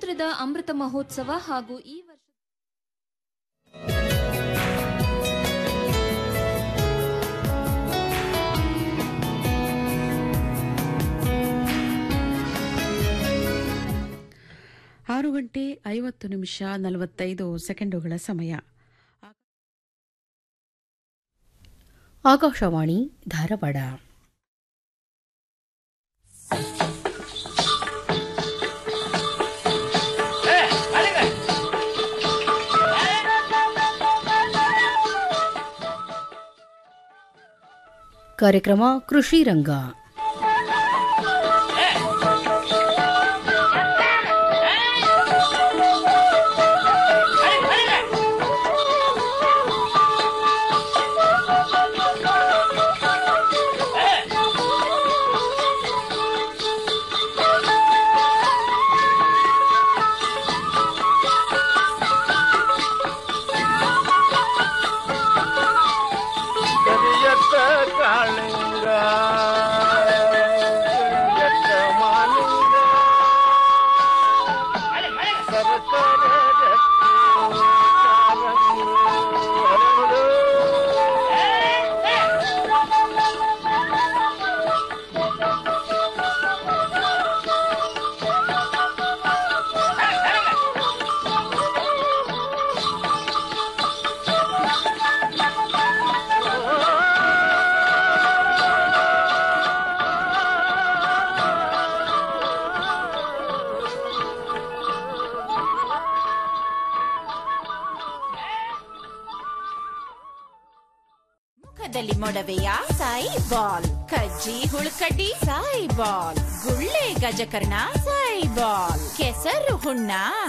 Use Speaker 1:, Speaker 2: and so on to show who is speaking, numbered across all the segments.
Speaker 1: ಸ್ವಾತಂತ್ರ್ಯದ ಅಮೃತ ಮಹೋತ್ಸವ ಹಾಗೂ ಈ ವರ್ಷ
Speaker 2: ಆರು ಗಂಟೆ ಐವತ್ತು ನಿಮಿಷ ನಲವತ್ತೈದು ಸೆಕೆಂಡುಗಳ ಸಮಯ
Speaker 3: ಆಕಾಶವಾಣಿ ಧಾರವಾಡ ಕಾರ್ಯಕ್ರಮ ಕೃಷಿ ರಂಗ
Speaker 4: ಕರಿಯತ್ತ ಕಾಳಿಂಗ ಕರಿಯತ್ತ ಮಾಲಿಂಗ ಸರಕಾರ
Speaker 5: ಮುಖದಲ್ಲಿ ಮೊಡವೆಯ ಸಾಯಿ ಬಾಲ್ ಕಜ್ಜಿ ಹುಳುಕಡ್ಡಿ ಸಾಯಿ ಬಾಲ್ ಗುಳ್ಳೆ ಗಜಕರ್ಣ ಸಾಯಿ ಬಾಲ್ ಕೆಸರು ಹುಣ್ಣ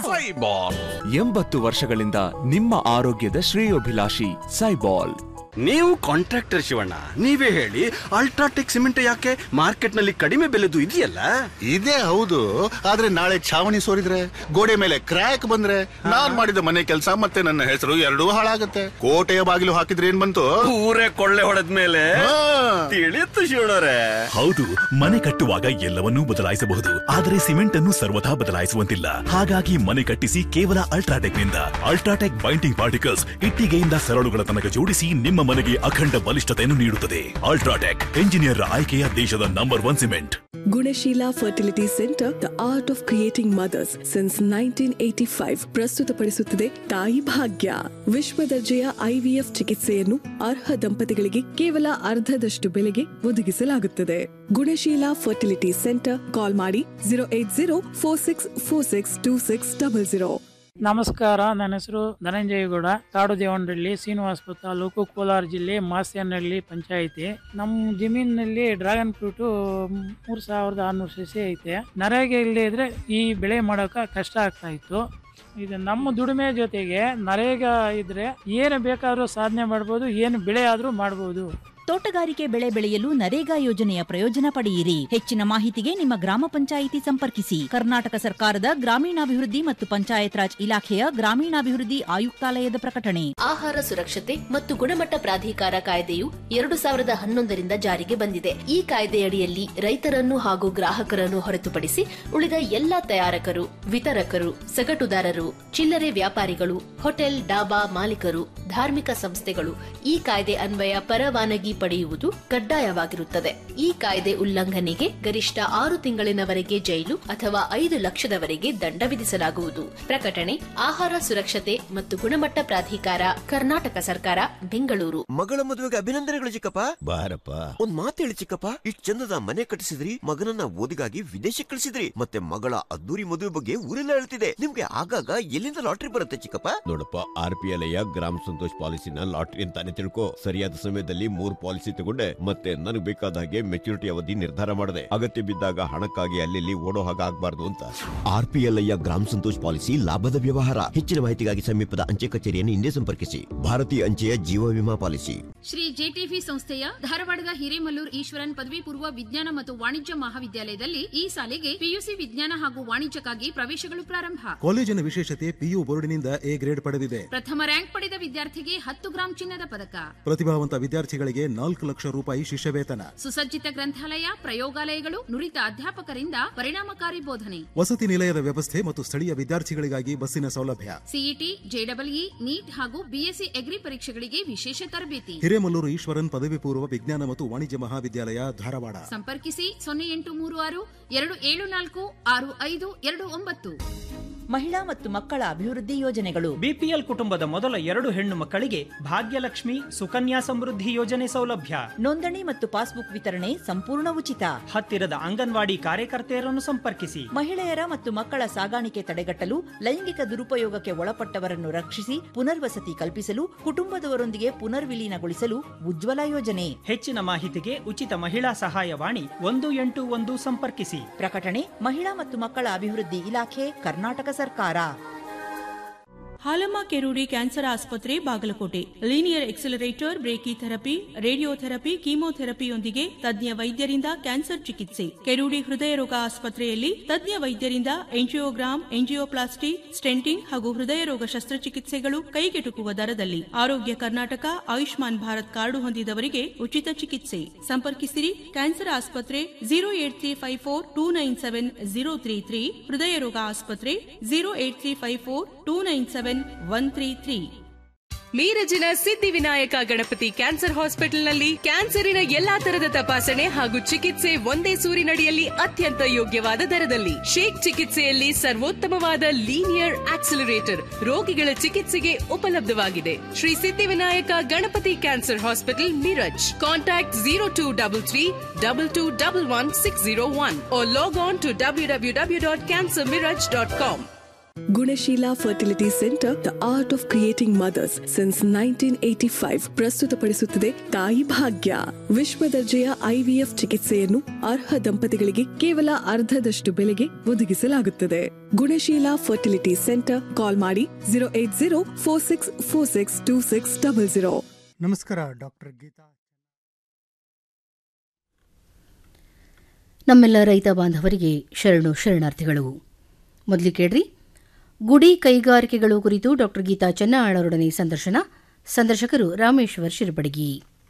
Speaker 6: ಎಂಬತ್ತು ವರ್ಷಗಳಿಂದ ನಿಮ್ಮ ಆರೋಗ್ಯದ ಶ್ರೇಯೋಭಿಲಾಷಿ ಸೈಬಾಲ್
Speaker 7: ನೀವು ಕಾಂಟ್ರಾಕ್ಟರ್ ಶಿವಣ್ಣ ನೀವೇ ಹೇಳಿ ಅಲ್ಟ್ರಾಟೆಕ್ ಸಿಮೆಂಟ್ ಯಾಕೆ ಮಾರ್ಕೆಟ್ ನಲ್ಲಿ ಕಡಿಮೆ ಬೆಲೆದು ಇದೆಯಲ್ಲ
Speaker 8: ಇದೇ ಹೌದು ಆದ್ರೆ ನಾಳೆ ಛಾವಣಿ ಸೋರಿದ್ರೆ ಗೋಡೆ ಮೇಲೆ ಕ್ರ್ಯಾಕ್ ಬಂದ್ರೆ ನಾನ್ ಮಾಡಿದ ಮನೆ ಕೆಲಸ ಮತ್ತೆ ನನ್ನ ಹೆಸರು ಎರಡೂ ಹಾಳಾಗತ್ತೆ ಕೋಟೆಯ ಬಾಗಿಲು ಹಾಕಿದ್ರೆ ಏನ್ ಬಂತು
Speaker 7: ಊರೇ ಕೊಳ್ಳೆ ಹೊಡೆದ ಮೇಲೆ
Speaker 8: ಹಾ.
Speaker 7: ತಿಳಿಯುತ್ತು ಶಿವಣ್ಣರೇ
Speaker 9: ಹೌದು ಮನೆ ಕಟ್ಟುವಾಗ ಎಲ್ಲವನ್ನೂ ಬದಲಾಯಿಸಬಹುದು ಆದರೆ ಸಿಮೆಂಟ್ ಅನ್ನು ಸರ್ವಥಾ ಬದಲಾಯಿಸುವಂತಿಲ್ಲ ಹಾಗಾಗಿ ಮನೆ ಕಟ್ಟಿಸಿ ಕೇವಲ ಅಲ್ಟ್ರಾಟೆಕ್ ನಿಂದ ಅಲ್ಟ್ರಾಟೆಕ್ ಬೈಂಡಿಂಗ್ ಪಾರ್ಟಿಕಲ್ಸ್ ಇಟ್ಟಿಗೆಯಿಂದ ಸರಳುಗಳ ತನಕ ಜೋಡಿಸಿ ನಿಮ್ಮ ಮನೆಗೆ ಅಖಂಡ ಬಲಿಷ್ಠತೆಯನ್ನು ನೀಡುತ್ತದೆ ಅಲ್ಟ್ರಾಟೆಕ್ ಎಂಜಿನಿಯರ್ ಆಯ್ಕೆಯ ದೇಶದ number one cement
Speaker 10: Gunasheela fertility centre the art of creating mothers since nineteen eighty five ಪ್ರಸ್ತುತಪಡಿಸುತ್ತದೆ ತಾಯಿ ಭಾಗ್ಯ ವಿಶ್ವ ದರ್ಜೆಯ ಐವಿಎಫ್ ಚಿಕಿತ್ಸೆಯನ್ನು ಅರ್ಹ ದಂಪತಿಗಳಿಗೆ ಕೇವಲ ಅರ್ಧದಷ್ಟು ಬೆಲೆಗೆ ಒದಗಿಸಲಾಗುತ್ತದೆ ಗುಣಶೀಲ ಫರ್ಟಿಲಿಟಿ ಸೆಂಟರ್ ಕಾಲ್ ಮಾಡಿ zero eight zero four six four six two six double zero
Speaker 11: ನಮಸ್ಕಾರ ನನ್ನ ಹೆಸರು ಧನಂಜಯಗೌಡ ಕಾಡು ದೇವನಹಳ್ಳಿ ಶ್ರೀನಿವಾಸಪುರ ತಾಲೂಕು ಕೋಲಾರ ಜಿಲ್ಲೆ ಮಾಸ್ಯನಹಳ್ಳಿ ಪಂಚಾಯಿತಿ ನಮ್ಮ ಜಮೀನಿನಲ್ಲಿ ಡ್ರ್ಯಾಗನ್ ಫ್ರೂಟ್ ಮೂರ್ ಸಾವಿರದ ಆರ್ನೂರು ಸಸಿ ಐತೆ ನರೇಗೆ ಇಲ್ಲದೆ ಇದ್ರೆ ಈ ಬೆಳೆ ಮಾಡೋಕೆ ಕಷ್ಟ ಆಗ್ತಾ ಇತ್ತು ಇದು ನಮ್ಮ ದುಡಿಮೆ ಜೊತೆಗೆ ನರೇಗ ಇದ್ರೆ ಏನು ಬೇಕಾದ್ರೂ ಸಾಧನೆ ಮಾಡ್ಬೋದು ಏನು ಬೆಳೆ ಆದ್ರೂ ಮಾಡ್ಬೋದು
Speaker 5: ತೋಟಗಾರಿಕೆ ಬೆಳೆ ಬೆಳೆಯಲು ನರೇಗಾ ಯೋಜನೆಯ ಪ್ರಯೋಜನ ಪಡೆಯಿರಿ ಹೆಚ್ಚಿನ ಮಾಹಿತಿಗೆ ನಿಮ್ಮ ಗ್ರಾಮ ಪಂಚಾಯಿತಿ ಸಂಪರ್ಕಿಸಿ ಕರ್ನಾಟಕ ಸರ್ಕಾರದ ಗ್ರಾಮೀಣಾಭಿವೃದ್ಧಿ ಮತ್ತು ಪಂಚಾಯತ್ ರಾಜ್ ಇಲಾಖೆಯ ಗ್ರಾಮೀಣಾಭಿವೃದ್ಧಿ ಆಯುಕ್ತಾಲಯದ ಪ್ರಕಟಣೆ
Speaker 12: ಆಹಾರ ಸುರಕ್ಷತೆ ಮತ್ತು ಗುಣಮಟ್ಟ ಪ್ರಾಧಿಕಾರ ಕಾಯ್ದೆಯು ಎರಡು ಸಾವಿರದ ಹನ್ನೊಂದರಿಂದ ಜಾರಿಗೆ ಬಂದಿದೆ ಈ ಕಾಯ್ದೆಯಡಿಯಲ್ಲಿ ರೈತರನ್ನು ಹಾಗೂ ಗ್ರಾಹಕರನ್ನು ಹೊರತುಪಡಿಸಿ ಉಳಿದ ಎಲ್ಲಾ ತಯಾರಕರು ವಿತರಕರು ಸಗಟುದಾರರು ಚಿಲ್ಲರೆ ವ್ಯಾಪಾರಿಗಳು ಹೋಟೆಲ್ ಡಾಬಾ ಮಾಲೀಕರು ಧಾರ್ಮಿಕ ಸಂಸ್ಥೆಗಳು ಈ ಕಾಯ್ದೆ ಅನ್ವಯ ಪರವಾನಗಿ ಪಡೆಯುವುದು ಕಡ್ಡಾಯವಾಗಿರುತ್ತದೆ ಈ ಕಾಯ್ದೆ ಉಲ್ಲಂಘನೆಗೆ ಗರಿಷ್ಠ ಆರು ತಿಂಗಳಿನವರೆಗೆ ಜೈಲು ಅಥವಾ ಐದು ಲಕ್ಷದವರೆಗೆ ದಂಡ ವಿಧಿಸಲಾಗುವುದು ಪ್ರಕಟಣೆ ಆಹಾರ ಸುರಕ್ಷತೆ ಮತ್ತು ಗುಣಮಟ್ಟ ಪ್ರಾಧಿಕಾರ ಕರ್ನಾಟಕ ಸರ್ಕಾರ ಬೆಂಗಳೂರು
Speaker 13: ಮಗಳ ಮದುವೆಗೆ ಅಭಿನಂದನೆಗಳು ಚಿಕ್ಕಪ್ಪ
Speaker 8: ಬಾರಪ್ಪ
Speaker 13: ಒಂದ್ ಮಾತು ಹೇಳಿ ಚಿಕ್ಕಪ್ಪ ಇಷ್ಟ್ ಚಂದದ ಮನೆ ಕಟ್ಟಿಸಿದ್ರಿ ಮಗನನ್ನ ಓದಿಗಾಗಿ ವಿದೇಶಕ್ಕೆ ಕಳಿಸಿದ್ರಿ ಮತ್ತೆ ಮಗಳ ಅದ್ದೂರಿ ಮದುವೆ ಬಗ್ಗೆ ಊರೆಲ್ಲ ಹೇಳ್ತಿದೆ ನಿಮ್ಗೆ ಆಗಾಗ ಎಲ್ಲಿಂದ ಲಾಟ್ರಿ ಬರುತ್ತೆ ಚಿಕ್ಕಪ್ಪ
Speaker 14: ನೋಡಪ್ಪ ಆರ್ ಪಿ ಎಲ್ ಗ್ರಾಮ ಸಂತೋಷ್ ಪಾಲಿಸಿನ ಲಾಟ್ರಿ ಅಂತಾನೆ ತಿಳ್ಕೊ ಸರಿಯಾದ ಸಮಯದಲ್ಲಿ ಮೂರ್ ಪಾಲಿಸಿ ತಗೊಂಡೆ ಮತ್ತೆ ನನಗೆ ಬೇಕಾದ ಹಾಗೆ ಮೆಚುರಿಟಿ ಅವಧಿ ನಿರ್ಧಾರ ಮಾಡಿದೆ ಅಗತ್ಯ ಬಿದ್ದಾಗ ಹಣಕ್ಕಾಗಿ ಅಲ್ಲಿ ಓಡೋ ಹಾಗೆ ಆಗ್ಬಾರ್ದು ಅಂತ
Speaker 13: ಆರ್ ಪಿ ಎಲ್ ಗ್ರಾಮ ಸಂತೋಷ್ ಪಾಲಿಸಿ ಲಾಭದ ವ್ಯವಹಾರ ಹೆಚ್ಚಿನ ಮಾಹಿತಿಗಾಗಿ ಸಮೀಪದ ಅಂಚೆ ಕಚೇರಿಯನ್ನು ಹಿಂದೆ ಸಂಪರ್ಕಿಸಿ ಭಾರತೀಯ ಅಂಚೆಯ ಜೀವ ವಿಮಾ ಪಾಲಿಸಿ
Speaker 15: ಶ್ರೀ ಜೆಟಿವಿ ಸಂಸ್ಥೆಯ ಧಾರವಾಡದ ಹಿರೇಮಲ್ಲೂರ್ ಈಶ್ವರನ್ ಪದವಿ ಪೂರ್ವ ವಿಜ್ಞಾನ ಮತ್ತು ವಾಣಿಜ್ಯ ಮಹಾವಿದ್ಯಾಲಯದಲ್ಲಿ ಈ ಸಾಲಿಗೆ ಪಿಯುಸಿ ವಿಜ್ಞಾನ ಹಾಗೂ ವಾಣಿಜ್ಯಕ್ಕಾಗಿ ಪ್ರವೇಶಗಳು ಪ್ರಾರಂಭ
Speaker 16: ಕಾಲೇಜಿನ ವಿಶೇಷತೆ ಪಿಯು ಬೋರ್ಡಿನಿಂದ ಎ ಗ್ರೇಡ್ ಪಡೆದಿದೆ
Speaker 15: ಪ್ರಥಮ ರ್ಯಾಂಕ್ ಪಡೆದ ವಿದ್ಯಾರ್ಥಿಗೆ ಹತ್ತು ಗ್ರಾಂ ಚಿನ್ನದ ಪದಕ
Speaker 16: ಪ್ರತಿಭಾವಂತ ವಿದ್ಯಾರ್ಥಿಗಳಿಗೆ ನಾಲ್ಕು ಲಕ್ಷ ರೂಪಾಯಿ ಶಿಷ್ಯವೇತನ
Speaker 15: ಸುಸಜ್ಜಿತ ಗ್ರಂಥಾಲಯ ಪ್ರಯೋಗಾಲಯಗಳು ನುರಿತ ಅಧ್ಯಾಪಕರಿಂದ ಪರಿಣಾಮಕಾರಿ ಬೋಧನೆ
Speaker 16: ವಸತಿ ನಿಲಯದ ವ್ಯವಸ್ಥೆ ಮತ್ತು ಸ್ಥಳೀಯ ವಿದ್ಯಾರ್ಥಿಗಳಿಗಾಗಿ ಬಸ್ಸಿನ ಸೌಲಭ್ಯ
Speaker 15: ಸಿಇಟಿ ಜೆಡಬ್ಲ್ಇ ನೀಟ್ ಹಾಗೂ ಬಿಎಸ್ಸಿ ಎಗ್ರಿ ಪರೀಕ್ಷೆಗಳಿಗೆ ವಿಶೇಷ ತರಬೇತಿ
Speaker 16: ಹಿರೇಮಲ್ಲೂರು ಈಶ್ವರನ್ ಪದವಿ ಪೂರ್ವ ವಿಜ್ಞಾನ ಮತ್ತು ವಾಣಿಜ್ಯ ಮಹಾವಿದ್ಯಾಲಯ ಧಾರವಾಡ
Speaker 15: ಸಂಪರ್ಕಿಸಿ ಸೊನ್ನೆ ಎಂಟು ಮೂರು ಆರು ಎರಡು ಏಳು ನಾಲ್ಕು ಆರು ಐದು ಎರಡು ಒಂಬತ್ತು
Speaker 5: ಮಹಿಳಾ ಮತ್ತು ಮಕ್ಕಳ ಅಭಿವೃದ್ಧಿ ಯೋಜನೆಗಳು
Speaker 17: ಬಿಪಿಎಲ್ ಕುಟುಂಬದ ಮೊದಲ ಎರಡು ಹೆಣ್ಣು ಮಕ್ಕಳಿಗೆ ಭಾಗ್ಯಲಕ್ಷ್ಮಿ ಸುಕನ್ಯಾ ಸಮೃದ್ಧಿ ಯೋಜನೆ ಸೌಲಭ್ಯ
Speaker 5: ನೋಂದಣಿ ಮತ್ತು ಪಾಸ್ಬುಕ್ ವಿತರಣೆ ಸಂಪೂರ್ಣ ಉಚಿತ
Speaker 17: ಹತ್ತಿರದ ಅಂಗನವಾಡಿ ಕಾರ್ಯಕರ್ತೆಯರನ್ನು ಸಂಪರ್ಕಿಸಿ
Speaker 5: ಮಹಿಳೆಯರ ಮತ್ತು ಮಕ್ಕಳ ಸಾಗಾಣಿಕೆ ತಡೆಗಟ್ಟಲು ಲೈಂಗಿಕ ದುರುಪಯೋಗಕ್ಕೆ ಒಳಪಟ್ಟವರನ್ನು ರಕ್ಷಿಸಿ ಪುನರ್ವಸತಿ ಕಲ್ಪಿಸಲು ಕುಟುಂಬದವರೊಂದಿಗೆ ಪುನರ್ವಿಲೀನಗೊಳಿಸಲು ಉಜ್ವಲ ಯೋಜನೆ
Speaker 17: ಹೆಚ್ಚಿನ ಮಾಹಿತಿಗೆ ಉಚಿತ ಮಹಿಳಾ ಸಹಾಯವಾಣಿ ಒಂದು ಎಂಟು ಒಂದು ಸಂಪರ್ಕಿಸಿ
Speaker 5: ಪ್ರಕಟಣೆ ಮಹಿಳಾ ಮತ್ತು ಮಕ್ಕಳ ಅಭಿವೃದ್ಧಿ ಇಲಾಖೆ ಕರ್ನಾಟಕ ಸರ್ಕಾರ
Speaker 18: ಹಾಲಮ್ಮ ಕೆರೂಡಿ ಕ್ಯಾನ್ಸರ್ ಆಸ್ಪತ್ರೆ Bagalkote linear accelerator brachytherapy radiotherapy ಕೀಮೋಥೆರಪಿಯೊಂದಿಗೆ ತಜ್ಞ ವೈದ್ಯರಿಂದ ಕ್ಯಾನ್ಸರ್ ಚಿಕಿತ್ಸೆ ಕೆರೂಡಿ ಹೃದಯ ರೋಗ ಆಸ್ಪತ್ರೆಯಲ್ಲಿ ತಜ್ಞ ವೈದ್ಯರಿಂದ ಎಂಜಿಯೋಗ್ರಾಮ್ ಎಂಜಿಯೋಪ್ಲಾಸ್ಟಿ ಸ್ಟೆಂಟಿಂಗ್ ಹಾಗೂ ಹೃದಯ ರೋಗ ಶಸ್ತ್ರಚಿಕಿತ್ಸೆಗಳು ಕೈಗೆಟುಕುವ ದರದಲ್ಲಿ ಆರೋಗ್ಯ ಕರ್ನಾಟಕ ಆಯುಷ್ಮಾನ್ ಭಾರತ್ ಕಾರ್ಡು ಹೊಂದಿದವರಿಗೆ ಉಚಿತ ಚಿಕಿತ್ಸೆ ಸಂಪರ್ಕಿಸಿರಿ ಕ್ಯಾನ್ಸರ್ ಆಸ್ಪತ್ರೆ zero eight three five four two nine seven zero three three ಹೃದಯ ರೋಗ ಆಸ್ಪತ್ರೆ zero eight three five four two nine seven one three three
Speaker 19: ಮೀರಜಿನ ಸಿದ್ಧಿವಿನಾಯಕ ಗಣಪತಿ ಕ್ಯಾನ್ಸರ್ ಹಾಸ್ಪಿಟಲ್ನಲ್ಲಿ ಕ್ಯಾನ್ಸರಿನ ಎಲ್ಲಾ ತರದ ತಪಾಸಣೆ ಹಾಗೂ ಚಿಕಿತ್ಸೆ ಒಂದೇ ಸೂರಿನಡಿಯಲ್ಲಿ ಅತ್ಯಂತ ಯೋಗ್ಯವಾದ ದರದಲ್ಲಿ ಶೇಕ್ ಚಿಕಿತ್ಸೆಯಲ್ಲಿ ಸರ್ವೋತ್ತಮವಾದ ಲೀನಿಯರ್ ಆಕ್ಸಿಲರೇಟರ್ ರೋಗಿಗಳ ಚಿಕಿತ್ಸೆಗೆ ಉಪಲಬ್ಧವಾಗಿದೆ Shri Siddhivinayak Ganapati cancer hospital Miraj contact zero two double three double two double one six zero one log on to W W W dot cancer Miraj dot com
Speaker 10: Gunasheela fertility centre the art of creating mothers since nineteen eighty five ಪ್ರಸ್ತುತಪಡಿಸುತ್ತದೆ ತಾಯಿ ಭಾಗ್ಯ ವಿಶ್ವ ದರ್ಜೆಯ IVF ಚಿಕಿತ್ಸೆಯನ್ನು ಅರ್ಹ ದಂಪತಿಗಳಿಗೆ ಕೇವಲ ಅರ್ಧದಷ್ಟು ಬೆಲೆಗೆ ಒದಗಿಸಲಾಗುತ್ತದೆ ಗುಣಶೀಲ ಫರ್ಟಿಲಿಟಿ ಸೆಂಟರ್ ಕಾಲ್ ಮಾಡಿ zero eight zero four six four six two six double zero
Speaker 20: ನಮಸ್ಕಾರ ಡಾಕ್ಟರ್ ಗೀತಾ
Speaker 3: ನಮ್ಮೆಲ್ಲ ರೈತ ಬಾಂಧವರಿಗೆ ಶರಣು ಶರಣಾರ್ಥಿಗಳು ಮೊದಲು ಕೇಳ್ರಿ ಗುಡಿ ಕೈಗಾರಿಕೆಗಳು ಕುರಿತು ಡಾಕ್ಟರ್ ಗೀತಾ ಚೆನ್ನಆಳರೊಡನೆ ಸಂದರ್ಶನ ಸಂದರ್ಶಕರು ರಾಮೇಶ್ವರ್ ಶಿರಬಡಗಿ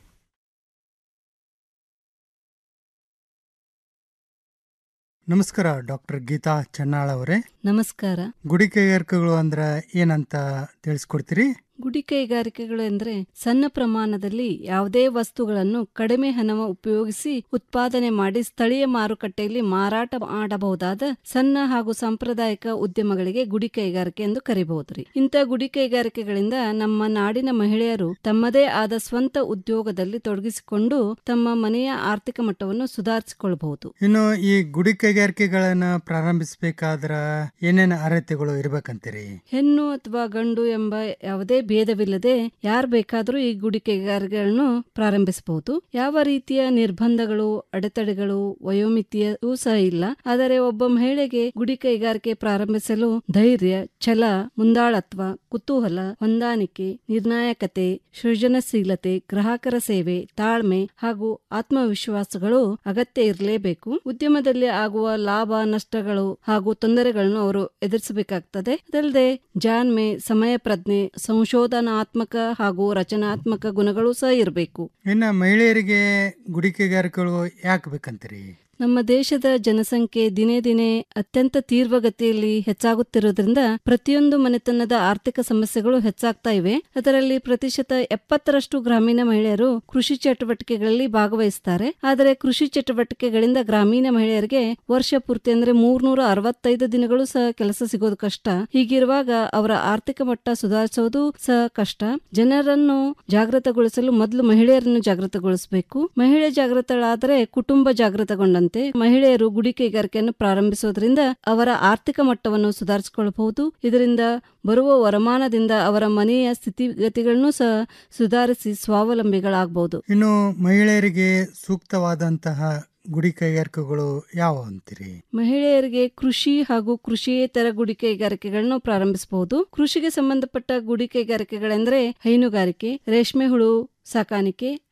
Speaker 20: ನಮಸ್ಕಾರ ಡಾಕ್ಟರ್ ಗೀತಾ ಚನ್ನಾಳ್ ಅವರೇ
Speaker 21: ನಮಸ್ಕಾರ
Speaker 20: ಗುಡಿ ಕೈಗಾರಿಕೆಗಳು ಅಂದ್ರ ಏನಂತ ತಿಳಿಸ್ಕೊಡ್ತೀರಿ
Speaker 21: ಗುಡಿ ಕೈಗಾರಿಕೆಗಳು ಎಂದರೆ ಸಣ್ಣ ಪ್ರಮಾಣದಲ್ಲಿ ಯಾವುದೇ ವಸ್ತುಗಳನ್ನು ಕಡಿಮೆ ಹಣ ಉಪಯೋಗಿಸಿ ಉತ್ಪಾದನೆ ಮಾಡಿ ಸ್ಥಳೀಯ ಮಾರುಕಟ್ಟೆಯಲ್ಲಿ ಮಾರಾಟ ಮಾಡಬಹುದಾದ ಸಣ್ಣ ಹಾಗೂ ಸಾಂಪ್ರದಾಯಿಕ ಉದ್ಯಮಗಳಿಗೆ ಗುಡಿ ಕೈಗಾರಿಕೆ ಎಂದು ಕರೆಯಬಹುದ್ರಿ ಇಂಥ ಗುಡಿ ಕೈಗಾರಿಕೆಗಳಿಂದ ನಮ್ಮ ನಾಡಿನ ಮಹಿಳೆಯರು ತಮ್ಮದೇ ಆದ ಸ್ವಂತ ಉದ್ಯೋಗದಲ್ಲಿ ತೊಡಗಿಸಿಕೊಂಡು ತಮ್ಮ ಮನೆಯ ಆರ್ಥಿಕ ಮಟ್ಟವನ್ನು ಸುಧಾರಿಸಿಕೊಳ್ಳಬಹುದು
Speaker 20: ಇನ್ನು ಈ ಗುಡಿ ಕೈಗಾರಿಕೆಗಳನ್ನ ಪ್ರಾರಂಭಿಸಬೇಕಾದ್ರ ಏನೇನು ಅರ್ಹತೆಗಳು ಇರ್ಬೇಕಂತೀರಿ
Speaker 21: ಹೆಣ್ಣು ಅಥವಾ ಗಂಡು ಎಂಬ ಯಾವುದೇ ಭೇದವಿಲ್ಲದೆ ಯಾರು ಬೇಕಾದರೂ ಈ ಗುಡಿ ಕೈಗಾರಿಕೆಗಳನ್ನು ಪ್ರಾರಂಭಿಸಬಹುದು ಯಾವ ರೀತಿಯ ನಿರ್ಬಂಧಗಳು ಅಡೆತಡೆಗಳು ವಯೋಮಿತಿಯೂ ಸಹ ಇಲ್ಲ ಆದರೆ ಒಬ್ಬ ಮಹಿಳೆಗೆ ಗುಡಿ ಕೈಗಾರಿಕೆ ಪ್ರಾರಂಭಿಸಲು ಧೈರ್ಯ ಛಲ ಮುಂದಾಳತ್ವ ಕುತೂಹಲ ಹೊಂದಾಣಿಕೆ ನಿರ್ಣಾಯಕತೆ ಸೃಜನಶೀಲತೆ ಗ್ರಾಹಕರ ಸೇವೆ ತಾಳ್ಮೆ ಹಾಗೂ ಆತ್ಮವಿಶ್ವಾಸಗಳು ಅಗತ್ಯ ಇರಲೇಬೇಕು ಉದ್ಯಮದಲ್ಲಿ ಆಗುವ ಲಾಭ ನಷ್ಟಗಳು ಹಾಗೂ ತೊಂದರೆಗಳನ್ನು ಅವರು ಎದುರಿಸಬೇಕಾಗ್ತದೆ ಅದಲ್ಲದೆ ಜಾಣ್ಮೆ ಸಮಯ ಪ್ರಜ್ಞೆ ಸಂಶೋಧನಾತ್ಮಕ ಹಾಗೂ ರಚನಾತ್ಮಕ ಗುಣಗಳು ಸಹ ಇರಬೇಕು
Speaker 20: ಇನ್ನ ಮಹಿಳೆಯರಿಗೆ ಗುಡಿ ಕೈಗಾರಿಕೆಗಳು ಯಾಕೆ ಬೇಕಂತೀರಿ
Speaker 21: ನಮ್ಮ ದೇಶದ ಜನಸಂಖ್ಯೆ ದಿನೇ ದಿನೇ ಅತ್ಯಂತ ತೀವ್ರಗತಿಯಲ್ಲಿ ಹೆಚ್ಚಾಗುತ್ತಿರುವುದರಿಂದ ಪ್ರತಿಯೊಂದು ಮನೆತನದ ಆರ್ಥಿಕ ಸಮಸ್ಯೆಗಳು ಹೆಚ್ಚಾಗ್ತಾ ಇವೆ ಅದರಲ್ಲಿ ಪ್ರತಿಶತ ಎಪ್ಪತ್ತರಷ್ಟು ಗ್ರಾಮೀಣ ಮಹಿಳೆಯರು ಕೃಷಿ ಚಟುವಟಿಕೆಗಳಲ್ಲಿ ಭಾಗವಹಿಸುತ್ತಾರೆ ಆದರೆ ಕೃಷಿ ಚಟುವಟಿಕೆಗಳಿಂದ ಗ್ರಾಮೀಣ ಮಹಿಳೆಯರಿಗೆ ವರ್ಷ ಪೂರ್ತಿ ಅಂದ್ರೆ ಮೂರ್ನೂರ ಅರವತ್ತೈದು ದಿನಗಳು ಸಹ ಕೆಲಸ ಸಿಗೋದು ಕಷ್ಟ ಹೀಗಿರುವಾಗ ಅವರ ಆರ್ಥಿಕ ಮಟ್ಟ ಸುಧಾರಿಸೋದು ಸಹ ಕಷ್ಟ ಜನರನ್ನು ಜಾಗೃತಗೊಳಿಸಲು ಮೊದಲು ಮಹಿಳೆಯರನ್ನು ಜಾಗೃತಗೊಳಿಸಬೇಕು ಮಹಿಳೆ ಜಾಗೃತಳಾದರೆ ಕುಟುಂಬ ಜಾಗೃತಗೊಂಡ ಮಹಿಳೆಯರು ಗುಡಿ ಕೈಗಾರಿಕೆಯನ್ನು ಪ್ರಾರಂಭಿಸುವುದರಿಂದ ಅವರ ಆರ್ಥಿಕ ಮಟ್ಟವನ್ನು ಸುಧಾರಿಸಿಕೊಳ್ಳಬಹುದು ಇದರಿಂದ ಬರುವ ವರಮಾನದಿಂದ ಅವರ ಮನೆಯ ಸ್ಥಿತಿಗತಿಗಳನ್ನು ಸಹ ಸುಧಾರಿಸಿ ಸ್ವಾವಲಂಬಿಗಳಾಗಬಹುದು
Speaker 20: ಇನ್ನು ಮಹಿಳೆಯರಿಗೆ ಸೂಕ್ತವಾದಂತಹ ಗುಡಿ ಕೈಗಾರಿಕೆಗಳು ಯಾವ ಅಂತೀರಿ
Speaker 21: ಮಹಿಳೆಯರಿಗೆ ಕೃಷಿ ಹಾಗೂ ಕೃಷಿಯೇತರ ಗುಡಿ ಕೈಗಾರಿಕೆಗಳನ್ನು ಪ್ರಾರಂಭಿಸಬಹುದು ಕೃಷಿಗೆ ಸಂಬಂಧಪಟ್ಟ ಗುಡಿ ಕೈಗಾರಿಕೆಗಳೆಂದರೆ ಹೈನುಗಾರಿಕೆ ರೇಷ್ಮೆ ಹುಳು ಸಾಕಾಣಿಕೆ